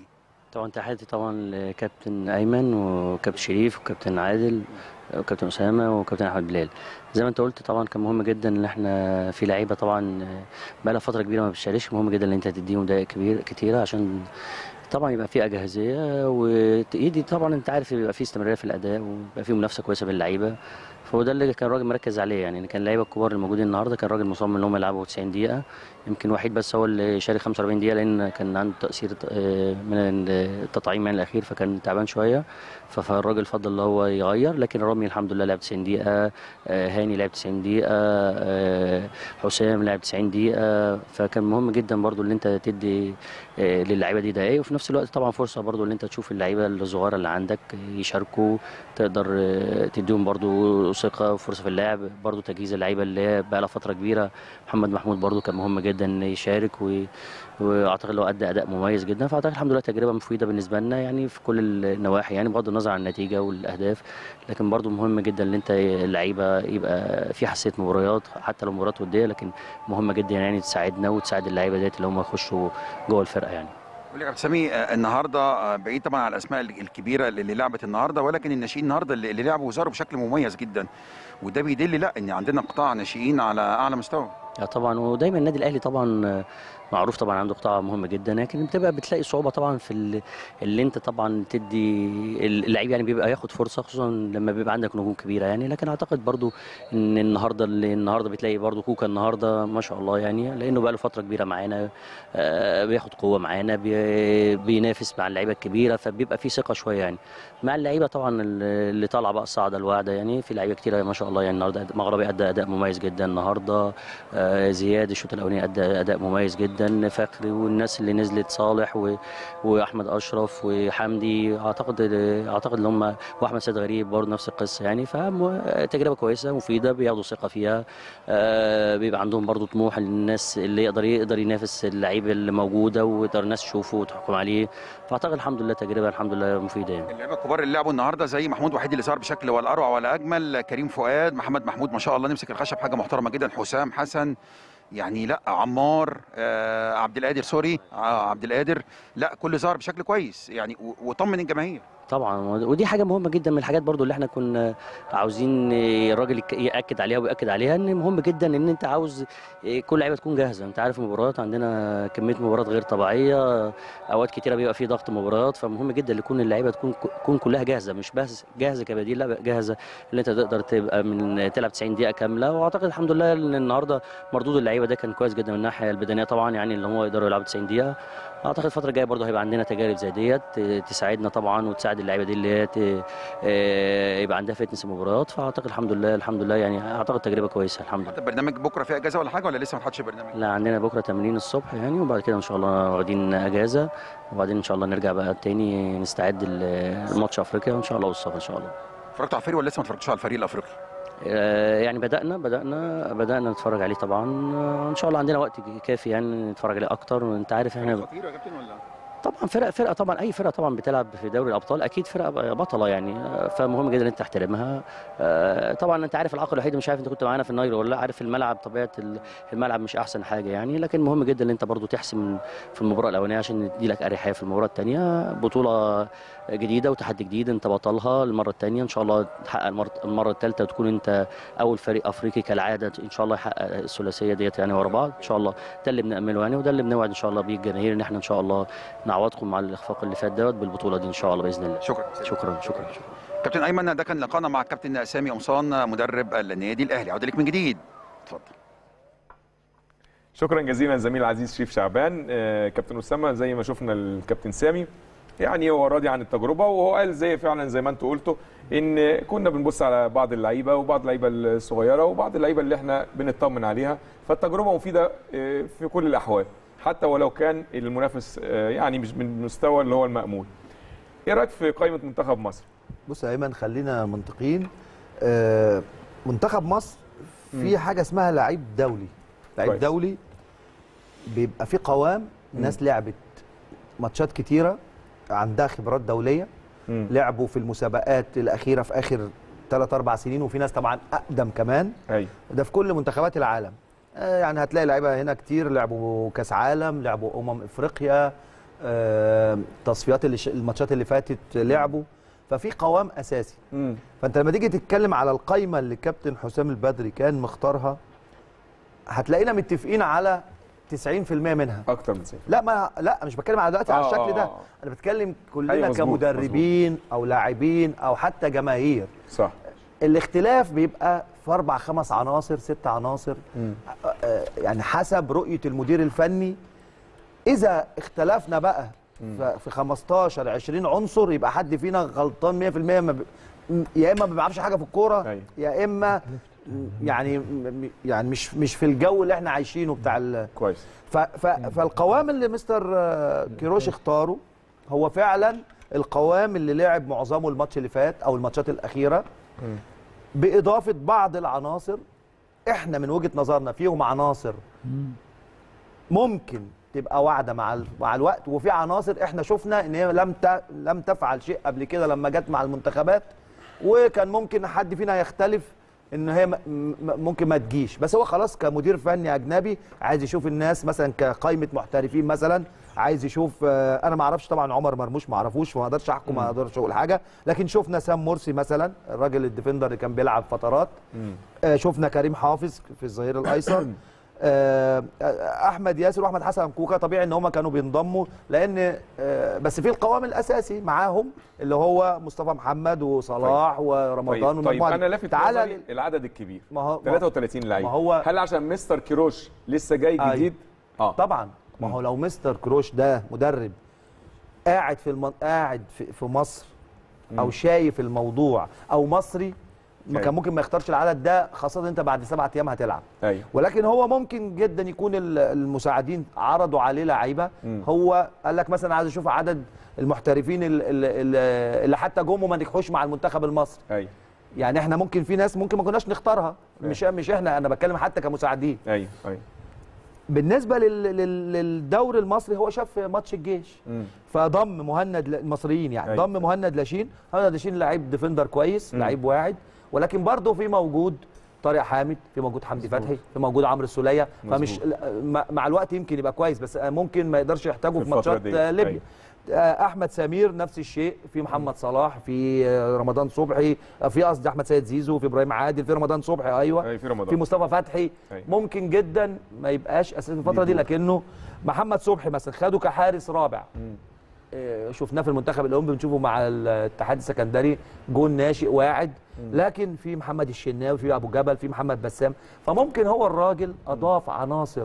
طبعا تحياتي طبعا لكابتن ايمن وكابتن شريف وكابتن عادل وكابتن اسامه وكابتن احمد بلال زي ما انت قلت طبعا كان مهم جدا ان احنا في لعيبه طبعا بقى لها فتره كبيره ما بتشاركش مهم جدا ان انت تديهم دقائق كبير كتيره عشان طبعا يبقى في اجهزيه وايدي طبعا انت عارف يبقى في استمراريه في الاداء ويبقى في منافسه كويسه بين اللعيبه فهو ده اللي كان الراجل مركز عليه يعني كان اللعيبه الكبار الموجودين النهارده كان الراجل مصمم ان هم يلعبوا 90 دقيقه يمكن وحيد بس هو اللي شارك 45 دقيقه لان كان عنده تاثير آه، من التطعيم يعني الاخير فكان تعبان شويه ف- فالراجل فضل اللي هو يغير لكن رامي الحمد لله لعب 90 دقيقه آه، هاني لعب 90 دقيقه آه، حسام لعب 90 دقيقه فكان مهم جدا برضو ان انت تدي آه، للعيبه دي دقايق وفي نفس الوقت طبعا فرصه برضو ان انت تشوف اللعيبه الصغيره اللي عندك يشاركوا تقدر آه، تديهم برضو ثقه وفرصه في اللعب برضو تجهيز اللعيبه اللي هي بقى لها فتره كبيره محمد محمود برضو كان مهم جدا انه يشارك و... واعتقد لو ادى اداء مميز جدا فاعتقد الحمد لله تجربه مفيده بالنسبه لنا يعني في كل النواحي يعني بغض النظر عن النتيجه والاهداف لكن برضو مهم جدا ان انت اللعيبه يبقى في حساسيه مباريات حتى لو مباريات وديه لكن مهمه جدا يعني تساعدنا وتساعد اللعيبه ديت اللي هم يخشوا جوه الفرقه يعني قول لي يا كابتن سامي آه، النهارده آه، بعيد طبعا عن الاسماء ال- الكبيره اللي لعبت النهارده ولكن الناشئين النهارده اللي اللي لعبوا وظهروا بشكل مميز جدا وده بيدل لا ان عندنا قطاع ناشئين على اعلى مستوى اه طبعا ودايما النادي الاهلي طبعا آه، معروف طبعا عنده قطاع مهم جدا لكن بتبقى بتلاقي صعوبه طبعا في ال- اللي انت طبعا تدي اللعيب يعني بيبقى ياخد فرصه خصوصا لما بيبقى عندك نجوم كبيره يعني لكن اعتقد برضو ان النهارده اللي النهارده بتلاقي برضو كوكا النهارده ما شاء الله يعني لانه بقى له فتره كبيره معانا آه، بياخد قوه معانا بي- بينافس مع اللعيبه الكبيره فبيبقى في ثقه شويه يعني مع اللعيبه طبعا اللي طالعه بقى الصاعده الواعده يعني في لعيبه كتيره ما شاء الله يعني النهارده مغربي ادى اداء مميز جدا النهارده آه، زياد الشوط الاولاني ادى اداء مميز جدا فخري والناس اللي نزلت صالح و... واحمد اشرف وحمدي اعتقد اعتقد ان هم واحمد سيد غريب برضه نفس القصه يعني فتجربه كويسه مفيده بياخدوا ثقه فيها آه، بيبقى عندهم برضه طموح للناس اللي يقدر يقدر ينافس اللعيبه اللي موجوده ويقدر الناس تشوفه وتحكم عليه فاعتقد الحمد لله تجربه الحمد لله مفيده يعني اللعيبه الكبار اللي لعبوا النهارده زي محمود وحيد اللي ظهر بشكل ولا اروع ولا اجمل كريم فؤاد محمد محمود ما شاء الله نمسك الخشب حاجه محترمه جدا حسام حسن يعني لا عمار آه عبد القادر سوري آه عبد القادر لا كل ظهر بشكل كويس يعني و- وطمن الجماهير طبعا ودي حاجه مهمه جدا من الحاجات برضو اللي احنا كنا عاوزين الراجل يك- ياكد عليها وياكد عليها ان مهم جدا ان انت عاوز كل لعيبه تكون جاهزه انت عارف المباريات عندنا كميه مباريات غير طبيعيه اوقات كتيره بيبقى في ضغط مباريات فمهم جدا ان يكون اللعيبه تكون تكون كلها جاهزه مش بس جاهزه كبديل لا جاهزه اللي انت تقدر تبقى من تلعب 90 دقيقه كامله واعتقد الحمد لله ان النهارده مردود اللعيبه ده كان كويس جدا من الناحيه البدنيه طبعا يعني اللي هم يقدروا يلعبوا 90 دقيقه اعتقد الفتره الجايه برضه هيبقى عندنا تجارب زي ديت ت- تساعدنا طبعا وتساعد اللعيبه دي اللي هي ت- آه، يبقى عندها فتنس المباريات فاعتقد الحمد لله الحمد لله يعني اعتقد تجربه كويسه الحمد لله حتى برنامج بكره فيه اجازه ولا حاجه ولا لسه ما اتحطش برنامج لا عندنا بكره تمرين الصبح يعني وبعد كده ان شاء الله واخدين اجازه وبعدين ان شاء الله نرجع بقى تاني نستعد ل- لماتش افريقيا وان شاء الله والصف ان شاء الله اتفرجتوا على الفريق ولا لسه ما اتفرجتوش على الفريق الافريقي آه، يعني بدأنا بدأنا بدأنا نتفرج عليه طبعا آه، ان شاء الله عندنا وقت كافي يعني نتفرج عليه اكتر وانت عارف احنا خطير يا كابتن ولا طبعا فرق فرقه طبعا اي فرقه طبعا بتلعب في دوري الابطال اكيد فرقه بطله يعني آه، فمهم جدا ان انت تحترمها آه، طبعا انت عارف العقل الوحيد مش عارف انت كنت معانا في النايرو ولا لا عارف الملعب طبيعه ال- الملعب مش احسن حاجه يعني لكن مهم جدا ان انت برضو تحسم في المباراه الاولانيه عشان يدي لك اريحيه في المباراه الثانيه بطوله جديده وتحدي جديد انت بطلها المره الثانيه ان شاء الله تحقق المره المره الثالثه وتكون انت اول فريق افريقي كالعاده ان شاء الله يحقق الثلاثيه ديت يعني ورا بعض ان شاء الله ده اللي بنامله يعني وده اللي بنوعد ان شاء الله بيه الجماهير ان احنا ان شاء الله نعوضكم على الاخفاق اللي فات دوت بالبطوله دي ان شاء الله باذن الله شكرا شكرا شكرا شكرا كابتن ايمن ده كان لقاءنا مع الكابتن سامي قمصان مدرب النادي الاهلي عوده لك من جديد اتفضل شكرا جزيلا زميل العزيز شريف شعبان آه، كابتن اسامه زي ما شفنا الكابتن سامي يعني هو راضي عن التجربه وهو قال زي فعلا زي ما انتوا قلتوا ان كنا بنبص على بعض اللعيبه وبعض اللعيبه الصغيره وبعض اللعيبه اللي احنا بنطمن عليها فالتجربه مفيده آه، في كل الاحوال حتى ولو كان المنافس آه، يعني مش من المستوى اللي هو المأمول ايه رايك في قائمه منتخب مصر بص يا ايمن خلينا منطقيين آه، منتخب مصر في حاجه اسمها لعيب دولي لعيب كويس. دولي بيبقى في قوام ناس لعبت ماتشات كتيره عندها خبرات دوليه مم. لعبوا في المسابقات الاخيره في اخر 3 4 سنين وفي ناس طبعا اقدم كمان ايوه ده في كل منتخبات العالم آه، يعني هتلاقي لعيبه هنا كتير لعبوا كاس عالم لعبوا امم افريقيا آه، تصفيات اللي ش- الماتشات اللي فاتت لعبوا ففي قوام اساسي مم. فانت لما تيجي تتكلم على القايمه اللي كابتن حسام البدري كان مختارها هتلاقينا متفقين على 90% منها اكتر من سنة لا ما لا مش بتكلم على دلوقتي على آه، الشكل آه، ده آه. انا بتكلم كلنا أيوة، مظبوط، كمدربين او لاعبين او حتى جماهير صح الاختلاف بيبقى في اربع خمس عناصر ست عناصر آه، آه، يعني حسب رؤيه المدير الفني اذا اختلفنا بقى ف- في 15 20 عنصر يبقى حد فينا غلطان 100% ما ب... م- يا اما ما بيعرفش حاجه في الكوره أيوة. يا اما م- يعني م- يعني مش مش في الجو اللي احنا عايشينه بتاع ال... كويس ف... ف... فالقوام اللي مستر آه، كيروش اختاره هو فعلا القوام اللي لعب معظمه الماتش اللي فات او الماتشات الاخيره باضافه بعض العناصر احنا من وجهه نظرنا فيهم عناصر ممكن تبقى واعده مع ال- مع الوقت وفي عناصر احنا شفنا ان هي لم ت... لم تفعل شيء قبل كده لما جت مع المنتخبات وكان ممكن حد فينا يختلف ان هي م... م... ممكن ما تجيش بس هو خلاص كمدير فني اجنبي عايز يشوف الناس مثلا كقائمه محترفين مثلا عايز يشوف آه، انا ما اعرفش طبعا عمر مرموش ما اعرفوش وما اقدرش احكم ما اقدرش اقول حاجه لكن شفنا سام مرسي مثلا الراجل الديفندر اللي كان بيلعب فترات آه، شفنا كريم حافظ في الظهير الايسر آه، آه، احمد ياسر واحمد حسن كوكا طبيعي ان هم كانوا بينضموا لان آه، بس في القوام الاساسي معاهم اللي هو مصطفى محمد وصلاح ورمضان طيب, طيب والمجموعة انا دي. لافت تعالى نظري العدد الكبير ما هو- ما هو- 33 لعيب ما هو- هل عشان مستر كيروش لسه جاي أيوة. جديد اه طبعا ما هو لو مستر كروش ده مدرب قاعد في المن... قاعد في, في مصر او شايف الموضوع او مصري ما أيوة. كان ممكن ما يختارش العدد ده خاصه انت بعد سبعة ايام هتلعب ايوه ولكن هو ممكن جدا يكون ال- المساعدين عرضوا عليه لعيبه مم. هو قال لك مثلا عايز اشوف عدد المحترفين ال- ال- ال- اللي حتى جم وما نجحوش مع المنتخب المصري ايوه يعني احنا ممكن في ناس ممكن ما كناش نختارها مش مش احنا انا بتكلم حتى كمساعدين ايوه ايوه بالنسبه لل... لل... للدوري المصري هو شاف ماتش الجيش مم. فضم مهند ل- المصريين يعني أيوة. ضم مهند لاشين مهند لاشين لعيب ديفندر كويس مم. لعيب واعد ولكن برضه في موجود طارق حامد في موجود حمدي فتحي في موجود عمرو السوليه فمش مظبوط. لا، مع- مع الوقت يمكن يبقى كويس بس ممكن ما يقدرش يحتاجه في في, الفترة ماتشات دي. آه، ليبيا أيوة. آه، احمد سمير نفس الشيء في محمد صلاح في آه، رمضان صبحي آه، في قصدي احمد سيد زيزو في ابراهيم عادل في رمضان صبحي ايوه ايوه في رمضان في مصطفى فتحي أيوة. ممكن جدا ما يبقاش اساسي في الفتره دي دور. لكنه محمد صبحي مثلا خده كحارس رابع مم. آه، شفناه في المنتخب الاولمبي بنشوفه مع الاتحاد السكندري جون ناشئ واعد لكن في محمد الشناوي في ابو جبل في محمد بسام فممكن هو الراجل اضاف عناصر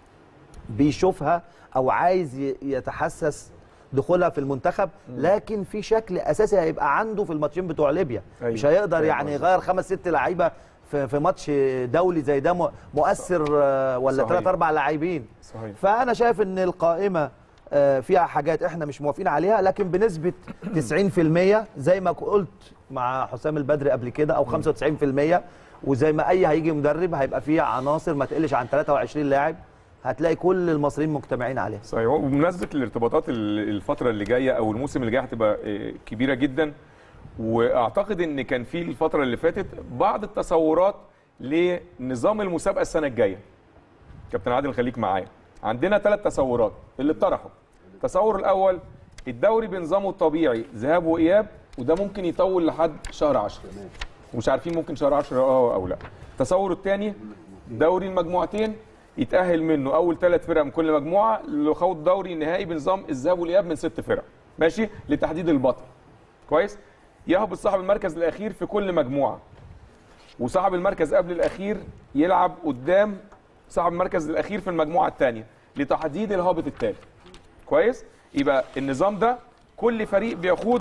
بيشوفها او عايز ي- يتحسس دخولها في المنتخب لكن في شكل اساسي هيبقى عنده في الماتشين بتوع ليبيا أيوة. مش هيقدر فاهم يعني قصدك. يغير خمس ست لعيبه في في ماتش دولي زي ده م- مؤثر آه، ولا صحيح. ثلاث اربع لاعبين صحيح فانا شايف ان القائمه آه، فيها حاجات احنا مش موافقين عليها لكن بنسبه 90% زي ما قلت مع حسام البدري قبل كده او 95% وزي ما اي هيجي مدرب هيبقى فيه عناصر ما تقلش عن 23 لاعب هتلاقي كل المصريين مجتمعين عليها صحيح وبمناسبه الارتباطات ال- الفتره اللي جايه او الموسم اللي جاي هتبقى آه، كبيره جدا واعتقد ان كان في الفتره اللي فاتت بعض التصورات لنظام المسابقه السنه الجايه كابتن عادل خليك معايا عندنا ثلاث تصورات اللي اتطرحوا التصور الاول الدوري بنظامه الطبيعي ذهاب واياب وده ممكن يطول لحد شهر 10 ومش عارفين ممكن شهر 10 اه او لا التصور الثاني دوري المجموعتين يتاهل منه اول ثلاث فرق من كل مجموعه لخوض دوري نهائي بنظام الذهاب والاياب من ست فرق ماشي لتحديد البطل كويس يهبط صاحب المركز الاخير في كل مجموعه وصاحب المركز قبل الاخير يلعب قدام صاحب المركز الاخير في المجموعه الثانيه لتحديد الهابط الثالث كويس يبقى النظام ده كل فريق بيخوض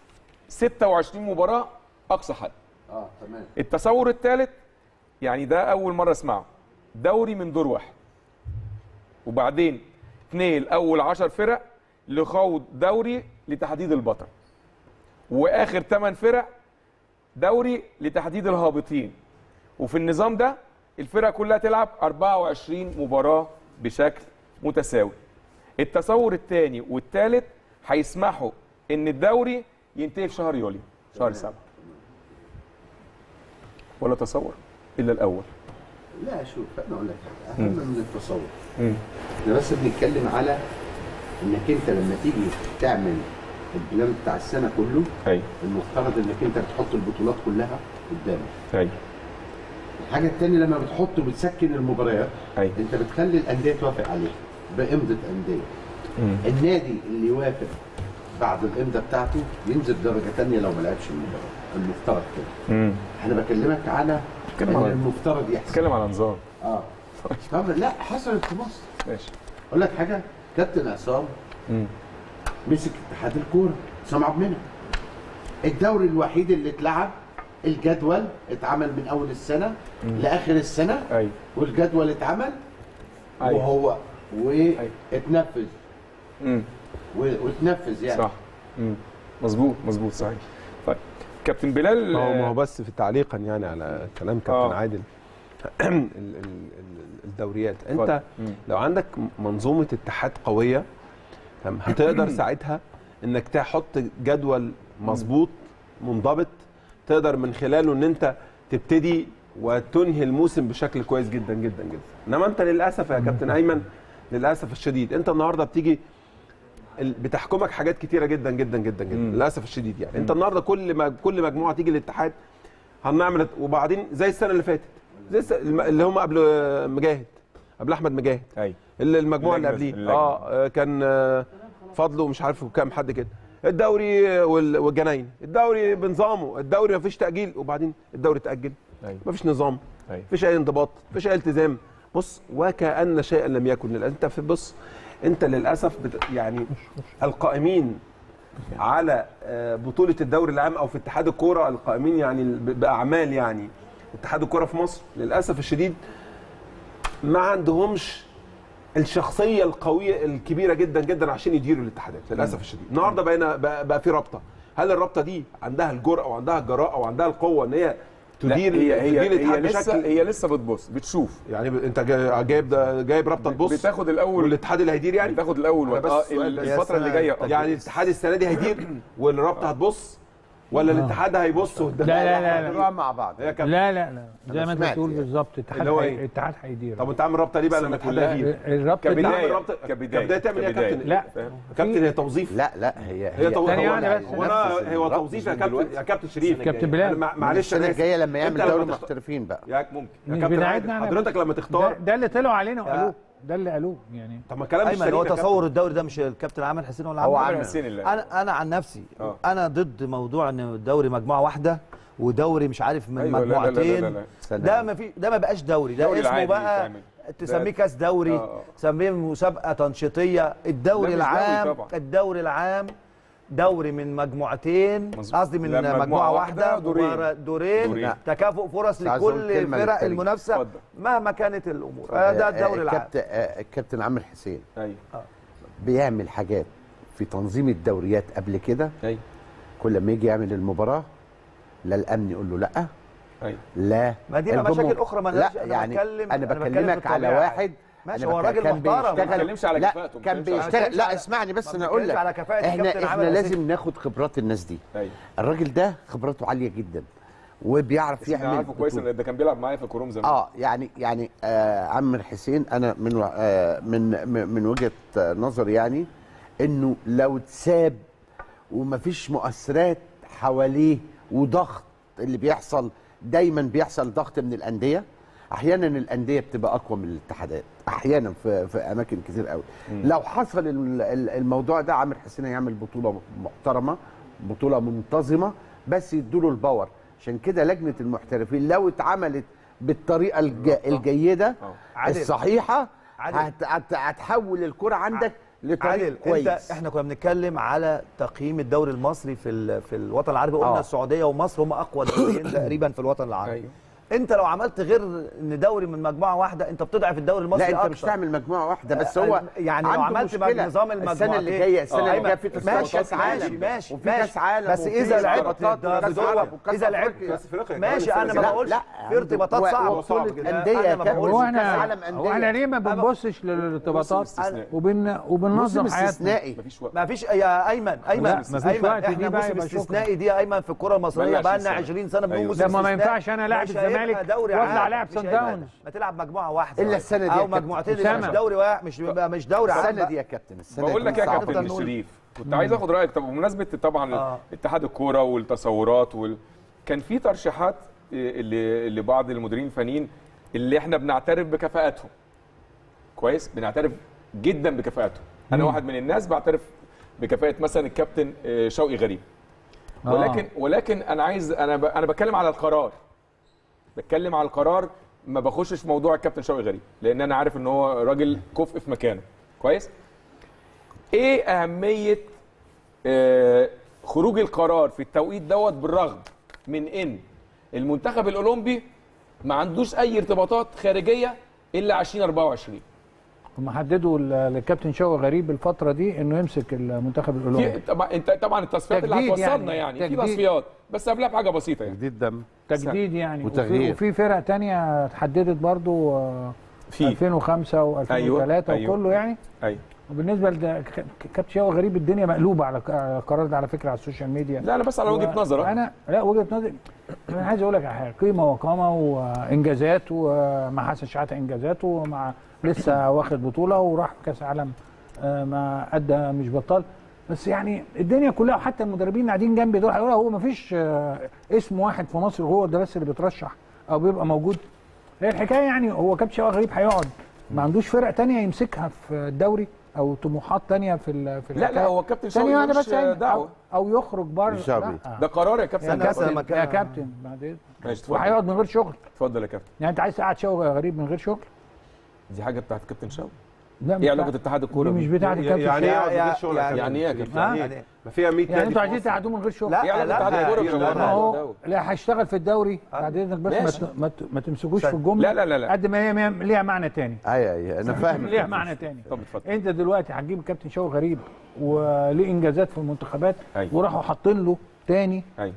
26 مباراه اقصى حد اه تمام التصور الثالث يعني ده اول مره اسمعه دوري من دور واحد وبعدين اثنين اول 10 فرق لخوض دوري لتحديد البطل واخر 8 فرق دوري لتحديد الهابطين وفي النظام ده الفرق كلها تلعب 24 مباراه بشكل متساوي التصور الثاني والثالث هيسمحوا ان الدوري ينتهي في شهر يوليو شهر سبعة ولا تصور الا الاول لا شوف انا اقول لك حاجه اهم من التصور مم. احنا بس بنتكلم على انك انت لما تيجي تعمل البلان بتاع السنه كله ايوه المفترض انك انت بتحط البطولات كلها قدامك ايوه الحاجه الثانيه لما بتحط وبتسكن المباريات ايوه انت بتخلي الانديه توافق عليها بامضه انديه مم. النادي اللي يوافق بعد الامضه بتاعته ينزل درجه ثانيه لو ما لعبش المباراه المفترض كده مم. انا بكلمك على بتكلم ان على- المفترض يحصل اتكلم على نظام اه طب لا حصلت في مصر ماشي اقول لك حاجه كابتن عصام مم. مسك اتحاد الكوره حسام عبد المنعم الدوري الوحيد اللي اتلعب الجدول اتعمل من اول السنه لاخر السنه ايوه والجدول اتعمل أيوة. وهو واتنفذ مم. و- واتنفذ يعني صح مم. مظبوط مظبوط صحيح طيب كابتن بلال ما هو ما هو آه، بس في تعليقا يعني على كلام كابتن آه. عادل ال- ال- ال- الدوريات انت اتفضل. مم. لو عندك منظومه اتحاد قويه تمام هتقدر ساعتها انك تحط جدول مظبوط منضبط تقدر من خلاله ان انت تبتدي وتنهي الموسم بشكل كويس جدا جدا جدا انما انت للاسف يا كابتن ايمن للاسف الشديد انت النهارده بتيجي ال- بتحكمك حاجات كتيره جدا جدا جدا جدا مم. للاسف الشديد يعني انت النهارده كل ما كل مجموعه تيجي الاتحاد هنعمل وبعدين زي السنه اللي فاتت زي الس- الم- اللي هم قبل آه، مجاهد قبل احمد مجاهد ايوه اللي المجموعه اللي اللجنة- قبليه اللجنة. اه آه، كان آه، فضله ومش عارف كام حد كده الدوري وال- والجناين الدوري بنظامه الدوري مفيش تاجيل وبعدين الدوري اتاجل ايوه مفيش نظام ايوه مفيش اي انضباط مفيش اي التزام بص وكأن شيئا لم يكن للأسف. انت في بص انت للاسف بت يعني القائمين على آه، بطوله الدوري العام او في اتحاد الكوره القائمين يعني ب- باعمال يعني اتحاد الكوره في مصر للاسف الشديد ما عندهمش الشخصيه القويه الكبيره جدا جدا عشان يديروا الاتحادات للاسف الشديد النهارده بقينا بقى, بقى في رابطه هل الرابطه دي عندها الجرأه وعندها الجراءه وعندها القوه ان هي لا، تدير هي هي, تدير هي الاتحاد لسه بشكل هي لسه بتبص بتشوف يعني ب- انت جاي- جايب ده جايب رابطه تبص بتاخد الاول والاتحاد اللي هيدير يعني بتاخد الاول أنا بس اه سؤال بس. الفتره اللي جايه آه. يعني الاتحاد السنه دي هيدير والرابطه هتبص ولا الاتحاد هيبص قدام لا لا لا لا نروح مع بعض هي كابتن لا لا لا زي ما انت سمعت بتقول يعني. بالظبط الاتحاد اللي هو هي- إيه؟ الاتحاد هيدير طب انت عامل رابطه ليه بقى لما السنة الاتحاد كلها. هيدير الرابطه كبداية. بتاع- تعمل رابطه كبداية. كبدايه تعمل ايه يا كبداية. كابتن لا. كابتن هي توظيف لا لا هي هي توظيف ثانية واحدة هو- بس. هو انا هو توظيف يا كابتن يا كابتن شريف كابتن بلال. أنا مع- معلش السنه أنا آسف. الجايه لما يعمل أنت دوري لما تخت- محترفين بقى يا ممكن يا مش كابتن بتاعتنا عادل، أنا. حضرتك لما ده, تختار ده اللي طلعوا علينا وقالوه ده اللي قالوه يعني طب ما كلام مش ايمن سليم هو يا كابتن. تصور الدوري ده مش الكابتن عامر حسين ولا هو عامر عامر. حسين اللي انا انا عن نفسي آه. انا ضد موضوع ان الدوري مجموعه واحده ودوري مش عارف من أيوة، لا، لا، لا، لا، مجموعتين لا، لا. سلام. ده ما في ده ما بقاش دوري ده الدوري اسمه العادي بقى يتعمل. تسميه ده- كاس دوري آه، آه. تسميه مسابقه تنشيطيه الدوري لا، مش دوري العام طبعا. الدوري العام دوري من مجموعتين مظبوط. قصدي من لا، مجموعة مجموعه واحدة، واحده دورين. مباراة- دورين, دورين. تكافؤ فرص بس عايز أقول لكل كلمة الفرق للفريق. المنافسه اتفضل. مهما كانت الامور آه، ده الدوري العام الكابتن آه، الكابتن عامر حسين ايوه بيعمل حاجات في تنظيم الدوريات قبل كده ايوه كل ما يجي يعمل المباراه لا الامن يقول له لا ايوه لا ما دي بقى الجمهور- مشاكل أخرى ما لا لهاش- أنا يعني بتكلم- انا أنا بتكلم بكلمك في على الطبيعة. واحد ماشي أنا هو بك- راجل كان محترم. ما بيشتغل بتكلمش على لا كفاءته، ما كان بتكلمش على- بيشتغل بتكلمش لا على- اسمعني بس ما انا اقول بتكلمش لك على كفاءة احنا الكابتن احنا عامر لازم ناخد خبرات الناس دي ايوه الراجل ده خبراته عاليه جدا وبيعرف بس انا يعمل عارفه كويس بطولة. ان ده كان بيلعب معايا في الكوروم زمان اه يعني يعني آه عمر حسين انا من و- آه من من من وجهه نظري يعني انه لو اتساب ومفيش مؤثرات حواليه وضغط اللي بيحصل دايما بيحصل ضغط من الانديه احيانا الانديه بتبقى اقوى من الاتحادات احيانا في, في اماكن كتير قوي لو حصل ال- ال- الموضوع ده عامر حسين هيعمل بطوله محترمه بطوله منتظمه بس يدوله الباور عشان كده لجنه المحترفين لو اتعملت بالطريقه الج... الجيده عادل. الصحيحه عادل. هت... هت... هتحول الكره عندك لطريق عادل كويس انت احنا كنا بنتكلم على تقييم الدوري المصري في ال- في الوطن العربي قلنا آه. السعوديه ومصر هم اقوى دوريين تقريبا في الوطن العربي أيوة. انت لو عملت غير ان دوري من مجموعه واحده انت بتضعف الدوري المصري لا انت أكتر. مش تعمل مجموعه واحده بس هو يعني لو عنده عملت بقى مشكلة. نظام السنه اللي المجموعتين جايه السنه اللي أيمن، جايه في تصفيات ماشي كاس ماشي عالم ماشي وفي ماشي. كاس عالم بس وفي اذا لعبت ارتباطات وكاس بدور عالم وكاس اذا لعبت أفريقيا. كاس افريقيا ماشي كمان انا السنة ما دي. بقولش لا في ارتباطات و- صعبه وبطولة أنا أندية ما كام؟ بقولش هو كاس احنا عالم هو أندية. احنا ليه ما بنبصش للارتباطات استثنائي. وبن وبننظم موسم حياتنا استثنائي مفيش وقت ما فيش يا ايمن ايمن لا، مفيش ايمن وقت، دي احنا بقى موسم يبقى شكرا. استثنائي دي يا ايمن في الكره المصريه بقالنا بقى لنا 20 20 سنه بنقول أيوة. موسم لما ما استثنائي. ينفعش انا لاعب مش الزمالك الزمالك دوري واطلع عام، لاعب مش سان هيبقى- داونز ما تلعب مجموعه واحده إلا السنة دي يا او كابتن. مجموعتين أسامة. مش دوري واحد مش بيبقى مش دوري عام السنه بقى. دي يا كابتن السنه بقول دي لك يا صعبة. كابتن نقول. شريف كنت عايز اخد رايك طب بمناسبه طبعا آه. اتحاد الكوره والتصورات وال... كان في ترشيحات إيه، اللي لبعض المديرين الفنيين اللي احنا بنعترف بكفاءتهم كويس بنعترف جدا بكفاءتهم انا واحد من الناس بعترف بكفاءه مثلا الكابتن آه، شوقي غريب آه. ولكن ولكن انا عايز انا ب... انا بتكلم على القرار بتكلم على القرار ما بخشش في موضوع الكابتن شوقي غريب لان انا عارف ان هو راجل كفء في مكانه كويس ايه اهميه آه، خروج القرار في التوقيت دوت بالرغم من ان المنتخب الاولمبي ما عندوش اي ارتباطات خارجيه الا 2024 هم حددوا ل- للكابتن شوقي غريب الفتره دي انه يمسك المنتخب في الاولمبي طبعا انت طبعا التصفيات اللي تجديد هتوصلنا يعني، يعني, في تجديد. تصفيات بس قبلها بحاجه بسيطه يعني جديد دم تجديد يعني وفي, وتغيير. وفي فرق تانية اتحددت برضو آه، في 2005 و2003 أيوة، أيوة. وكله يعني ايوه وبالنسبه لكابتن شوقي غريب الدنيا مقلوبه على ك- على القرار ده على فكره على السوشيال ميديا لا انا بس على وجهه نظرك انا لا وجهه نظري انا عايز اقول لك على حاجه قيمه وقامه وانجازات ومع حسن شحاته انجازات ومع لسه واخد بطوله وراح كاس عالم آه، ما ادى مش بطال بس يعني الدنيا كلها وحتى المدربين اللي قاعدين جنبي دول هيقولوا هو ما فيش اسم واحد في مصر هو ده بس اللي بيترشح او بيبقى موجود هي الحكايه يعني هو كابتن شوقي غريب هيقعد ما عندوش فرق تانية يمسكها في الدوري او طموحات تانية في ال- في لا لا الحكاية. هو كابتن ثانية شوقي واحدة ملوش بس يعني دعوه أو, او يخرج بره مش شعبي. لا. ده قرار يا كابتن يا يعني مثلا كابتن مكان- يا كابتن بعد إذنك. ماشي اتفضل وهيقعد من غير شغل اتفضل يا كابتن يعني انت عايز تقعد شوقي غريب من غير شغل دي حاجه بتاعت كابتن شوقي لا مش ايه بتاع- علاقه اتحاد الكوره دي مش بيه؟ بتاعت الكابتن يعني ايه شوقي. يقعد من غير شغل يا يعني- كابتن يعني ايه يا شريف؟ كابتن؟ يعني يعني ايه؟ ما فيها 100 يعني نادي انتوا في عايزين مصر. تقعدوه من غير شغل لا ايه علاقه لا، اتحاد لا، الكوره لا، بشغل لا، ما هو الدوري؟ لا هيشتغل في الدوري آه. بعد اذنك بس ماشي. ما ت- ما, ت- ما تمسكوش ثانية. في الجمله لا لا لا لا قد ما هي ما- ليها معنى تاني ايوه ايوه انا فاهم ليها معنى تاني طب اتفضل انت دلوقتي هتجيب الكابتن شوقي غريب وليه انجازات في المنتخبات أيوة. وراحوا حاطين له تاني ايوه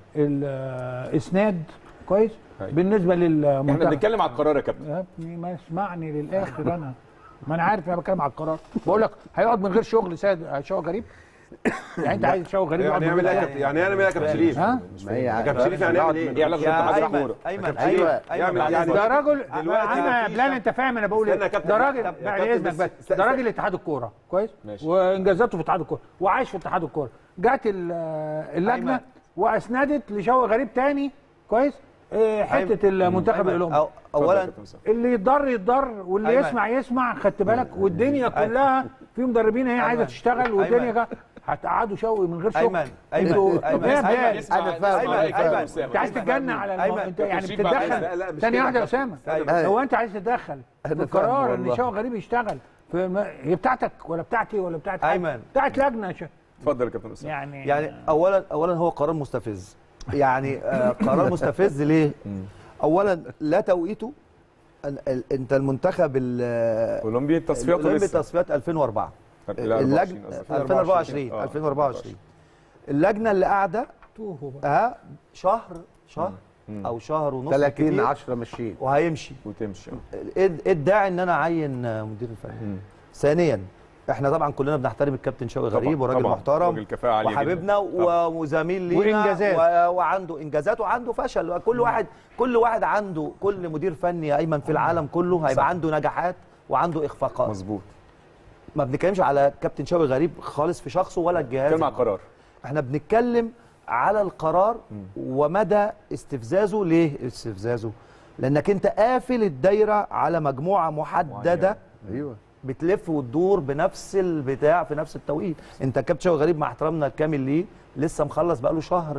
الاسناد كويس أيوة. بالنسبه احنا للمنتخب بنتكلم على القرار يا كابتن يا ابني ما اسمعني للاخر انا ما انا عارف انا بتكلم على القرار بقول لك هيقعد من غير شغل سيد شوقي غريب يعني انت عايز شوقي غريب يقعد يعني من يعمل ايه غير يا كابتن يعني يعمل ايه يا كابتن شريف؟ ها ما هي يا كابتن شريف يعني يعمل ايه؟ ايه علاقه يا اتحاد ايمن الكوره ايمن أيوة. ايوه يعمل- بعد يعني إذنك. ده راجل دلوقتي انا مفيش- بلال انت فاهم انا بقول استنى يا ايه كابتن، ده يا راجل كابتن، يا بعد كابتن اذنك بس بس است- ده راجل اتحاد الكوره كويس ماشي. وانجازاته في اتحاد الكوره وعايش في اتحاد الكوره جات ال- اللجنه أيمن. واسندت لشوقي غريب تاني كويس آه، حته المنتخب أيمن، الاولمبي أو- اتفضل يا اولا كابتن أسامة. اللي يتضر يتضر واللي أيمن. يسمع يسمع خدت بالك والدنيا كلها في مدربين هي عايزه أيمن. تشتغل والدنيا أيمن. جا- هتقعدوا شوقي من غير شغل ايمن ايمن انتوا- ايمن يا اسمع- بلال، اسمع- أنا اسمع فاهم، رأيك أيمن. يا أسامة. انت عايز تتجنن على المو... أيمن. انت يعني شريف بعد إذنك. بتتدخل لا، لا، مش ثانيه كده واحده يا يا اسامه أيوة. هو انت عايز تتدخل في أنا القرار فاهم ان والله. شوقي غريب يشتغل في الم... هي بتاعتك ولا بتاعتي ولا بتاعت حد؟ أيمن. بتاعت لجنه ش... اتفضل يا كابتن اسامه يعني يعني اولا اولا هو قرار مستفز يعني آه، قرار مستفز ليه اولا لا توقيته ال- ال- انت المنتخب ال- اولمبي التصفيات الاولمبي لسه تصفيات 2004 لا، 24 اللجنه قصدي. 2024 آه، 2024 اللجنه اللي قاعده توهوا بقى. ها شهر شهر مم. او شهر ونص 30 كتير 10 ماشيين وهيمشي وتمشي ايه إيه الداعي ان انا اعين آه، مدير الفني مم. ثانيا احنا طبعا كلنا بنحترم الكابتن شوقي طبعاً، غريب وراجل طبعاً. محترم راجل كفاءة عالية جداً. وحبيبنا طبعاً. و- وزميل لينا وإنجازات. و- وعنده انجازات وعنده فشل كل واحد كل واحد عنده كل مدير فني يا ايمن في العالم كله هيبقى عنده نجاحات وعنده اخفاقات مظبوط ما بنتكلمش على كابتن شوقي غريب خالص في شخصه ولا الجهاز كلمة على القرار احنا بنتكلم على القرار ومدى استفزازه ليه استفزازه لانك انت قافل الدايره على مجموعه محدده ايوه بتلف وتدور بنفس البتاع في نفس التوقيت انت كابتن شوقي غريب مع احترامنا الكامل ليه لسه مخلص بقاله شهر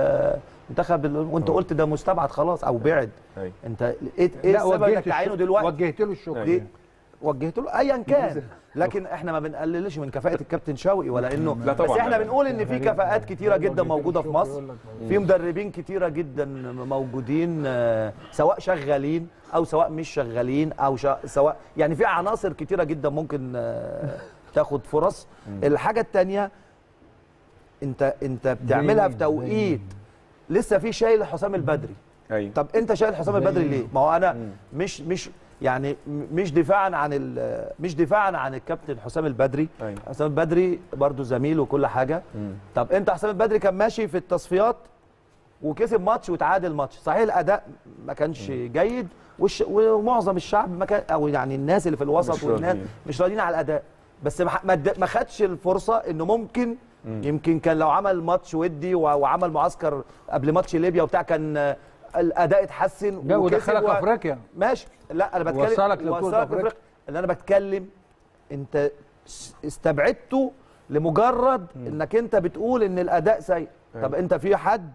المنتخب ال- وانت قلت ده مستبعد خلاص او بعد أيوة. انت ايه ايه لا السبب وجهت انك تعينه الشكر- دلوقتي وجهت له الشكر أيوة. دي وجهت له ايا كان لكن احنا ما بنقللش من كفاءه الكابتن شوقي ولا انه لا طبعاً، بس احنا لا. بنقول ان في كفاءات كتيره جدا موجوده في مصر يقول لك في مدربين كتيره جدا موجودين آه، سواء شغالين او سواء مش شغالين او شا... سواء يعني في عناصر كتيره جدا ممكن آه، تاخد فرص الحاجه الثانيه انت انت بتعملها في توقيت لسه في شايل حسام البدري ايوه طب انت شايل حسام البدري ليه؟ ما هو انا مش مش يعني م- مش دفاعا عن ال- مش دفاعا عن الكابتن حسام البدري أيوة. حسام البدري برضو زميل وكل حاجه مم. طب انت حسام البدري كان ماشي في التصفيات وكسب ماتش وتعادل ماتش صحيح الاداء ما كانش جيد والش... ومعظم الشعب ما كان او يعني الناس اللي في الوسط مش والناس راضيين. مش راضيين على الاداء بس ما ح- ما اد- ما خدش الفرصه انه ممكن يمكن كان لو عمل ماتش ودي و- وعمل معسكر قبل ماتش ليبيا وبتاع كان آه، الاداء اتحسن لا وكسب ودخلك و- افريقيا ماشي لا انا بتكلم وصلك لبطولة وصلك أفريقيا. لأفريقيا. اللي انا بتكلم انت س- استبعدته لمجرد انك انت بتقول ان الاداء سيء طب انت في حد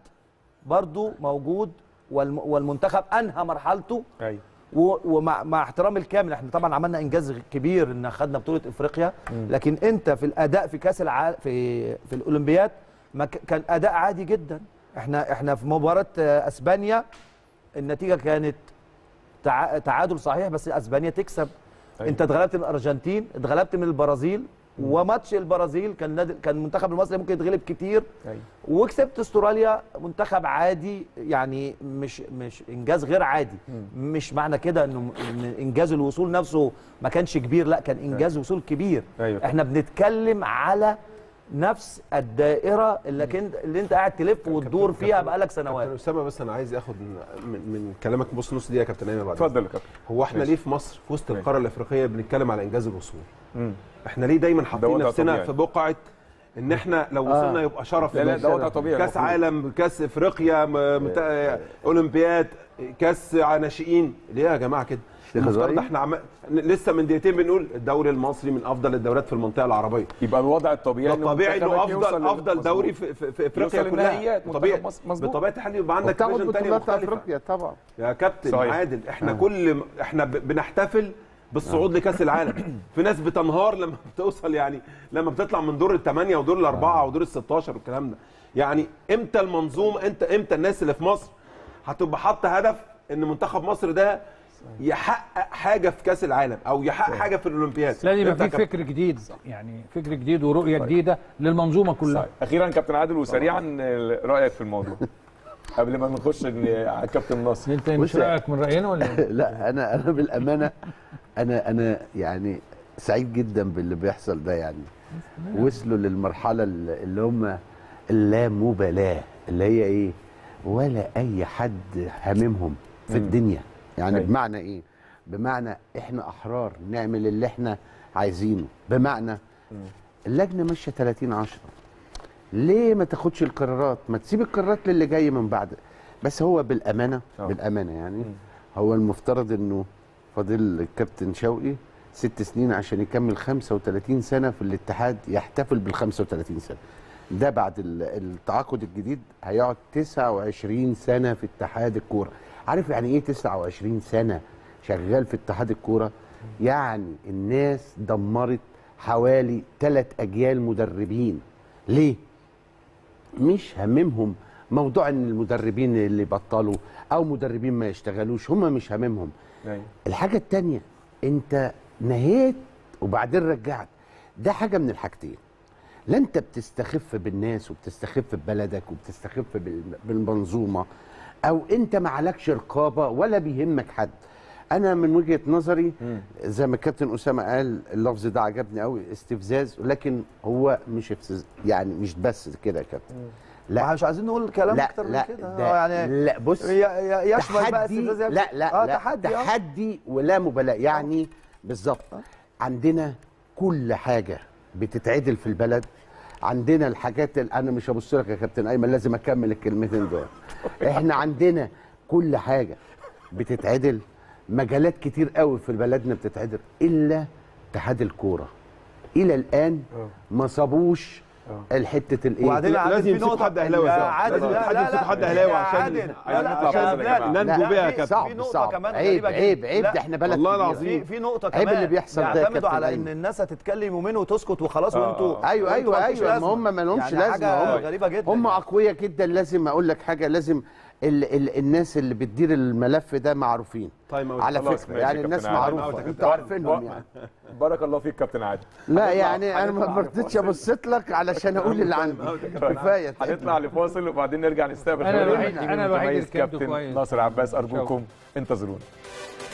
برضو موجود والم- والمنتخب انهى مرحلته ايوه و- ومع مع احترامي الكامل احنا طبعا عملنا انجاز كبير ان خدنا بطوله افريقيا لكن انت في الاداء في كاس العالم في في الاولمبياد ما ك- كان اداء عادي جدا احنا احنا في مباراه آه، اسبانيا النتيجه كانت تع- تعادل صحيح بس اسبانيا تكسب أيوة. انت اتغلبت من الارجنتين اتغلبت من البرازيل وماتش البرازيل كان نادي كان المنتخب المصري ممكن يتغلب كتير ايوه وكسبت استراليا منتخب عادي يعني مش مش انجاز غير عادي مش معنى كده انه ان انجاز الوصول نفسه ما كانش كبير لا كان انجاز وصول كبير أيوة. احنا بنتكلم على نفس الدائره اللي كنت اللي انت قاعد تلف وتدور فيها بقالك كابتن سنوات اسامه بس انا عايز اخد من, من, من كلامك بص نص دقيقه يا كابتن ايمن بعد اتفضل يا كابتن هو احنا ماشي. ليه في مصر في وسط ماشي. القاره الافريقيه بنتكلم على انجاز الوصول مم. احنا ليه دايما ده حاطين وضع نفسنا طبيعي. في بقعه ان احنا لو وصلنا يبقى شرف لا لا لينا. ده وضع طبيعي كاس المفروض. عالم كاس افريقيا م- مت- اولمبياد كاس ناشئين ليه يا جماعه كده شيخ المفترض زايد؟ احنا عم... لسه من دقيقتين بنقول الدوري المصري من افضل الدوريات في المنطقه العربيه يبقى الوضع الطبيعي ده طبيعي انه منتخبك يوصل افضل لل- افضل مظبوط. دوري في, في, في افريقيا يوصل كلها للنهائيات، منتخب طبيعي مصر، مظبوط. بطبيعه الحال يبقى عندك وبتاخد فيجن تاني بطولات مختلفه افريقيا طبعا يا كابتن صحيح. عادل احنا كل م- احنا ب- بنحتفل بالصعود لكاس العالم في ناس بتنهار لما بتوصل يعني لما بتطلع من دور الثمانيه ودور الاربعه ودور ال 16 والكلام ده يعني امتى المنظومه انت امتى الناس اللي في مصر هتبقى حاطه هدف ان منتخب مصر ده يحقق حاجه في كاس العالم او يحقق حاجه في الاولمبياد لازم يبقى امتى يا في كابتن؟ فكر جديد يعني فكر جديد ورؤيه جديده للمنظومه كلها صحيح. اخيرا كابتن عادل وسريعا آه، رايك في الموضوع قبل ما نخش إن- على كابتن نصر انت مش بص يا- رايك من راينا ولا إيه؟ لا انا انا بالامانه انا انا يعني سعيد جدا باللي بيحصل ده يعني وصلوا للمرحله اللي اللي هم اللامبالاه اللي هي ايه ولا اي حد هاممهم في الدنيا يعني أيوة. بمعنى ايه بمعنى احنا احرار نعمل اللي احنا عايزينه بمعنى اللجنه ماشيه 30 10 ليه ما تاخدش القرارات ما تسيب القرارات للي جاي من بعد بس هو بالامانه آه. بالامانه يعني هو المفترض انه فاضل الكابتن شوقي ست سنين عشان يكمل 35 سنه في الاتحاد يحتفل بال 35 سنه ده بعد ال- التعاقد الجديد هيقعد 29 سنه في اتحاد الكوره عارف يعني ايه 29 سنه شغال في اتحاد الكوره يعني الناس دمرت حوالي ثلاث اجيال مدربين ليه مش هممهم موضوع ان المدربين اللي بطلوا او مدربين ما يشتغلوش هم مش هممهم أيوة. الحاجه التانية انت نهيت وبعدين رجعت ده حاجه من الحاجتين لا انت بتستخف بالناس وبتستخف ببلدك وبتستخف بال- بالمنظومه او انت ما عليكش رقابه ولا بيهمك حد انا من وجهه نظري زي ما الكابتن اسامه قال اللفظ ده عجبني قوي استفزاز لكن هو مش استفزاز يعني مش بس كده يا كابتن ما احنا مش عايزين نقول كلام لا اكتر من لا كده ده آه، يعني لا بص ي- ي- يشمل بقى تحدي استفزاز لا لا اه لا تحدي آه. تحدي ولا مبالاه يعني بالظبط عندنا كل حاجه بتتعدل في البلد عندنا الحاجات اللي انا مش هبص لك يا كابتن ايمن لازم اكمل الكلمتين دول احنا عندنا كل حاجه بتتعدل مجالات كتير قوي في بلدنا بتتعدل الا اتحاد الكوره الى الان ما صابوش الحته الايه وبعدين يا عادل لازم في يمسكوا نقطة حد أهلاوي يا صح. عادل لازم لا الاتحاد لا يمسكوا لا حد أهلاوي يا عشان- عادل عايزين لا لا نطلع عشان بره يا جماعة. لا ننجو لا، بيها يا في- كابتن. في نقطة صعب كمان عيب غريبة عيب جدا. عيب لا، ده احنا بلد والله كبيرة. العظيم. في في نقطة عيب كمان اللي بيحصل ده يا يعتمدوا كابتن على أيمن. ان الناس هتتكلم يومين وتسكت وخلاص آه. وانتوا ايوه وانتوا ايوه مالكوش ايوه ما لازمة. هم ما لهمش يعني لازمه حاجة هم غريبة جدا هم يعني. اقوياء جدا لازم اقول لك حاجه لازم ال ال الناس اللي بتدير الملف ده معروفين تايم اوت على خلاص، فكره ماشي يعني يا الناس كابتن عادل. معروفه أوت- انتوا عارفينهم يعني بارك الله فيك كابتن عادل لا هنطلع- يعني انا ما هنطلع رضيتش لفاصل. ابص لك علشان اقول اللي عندي كفايه هنطلع لفاصل وبعدين نرجع نستقبل أنا خبير الوحيد- التحكيم أنا الوحيد المتميز اللي كابته كابتن كويس. ناصر عباس ارجوكم انتظرونا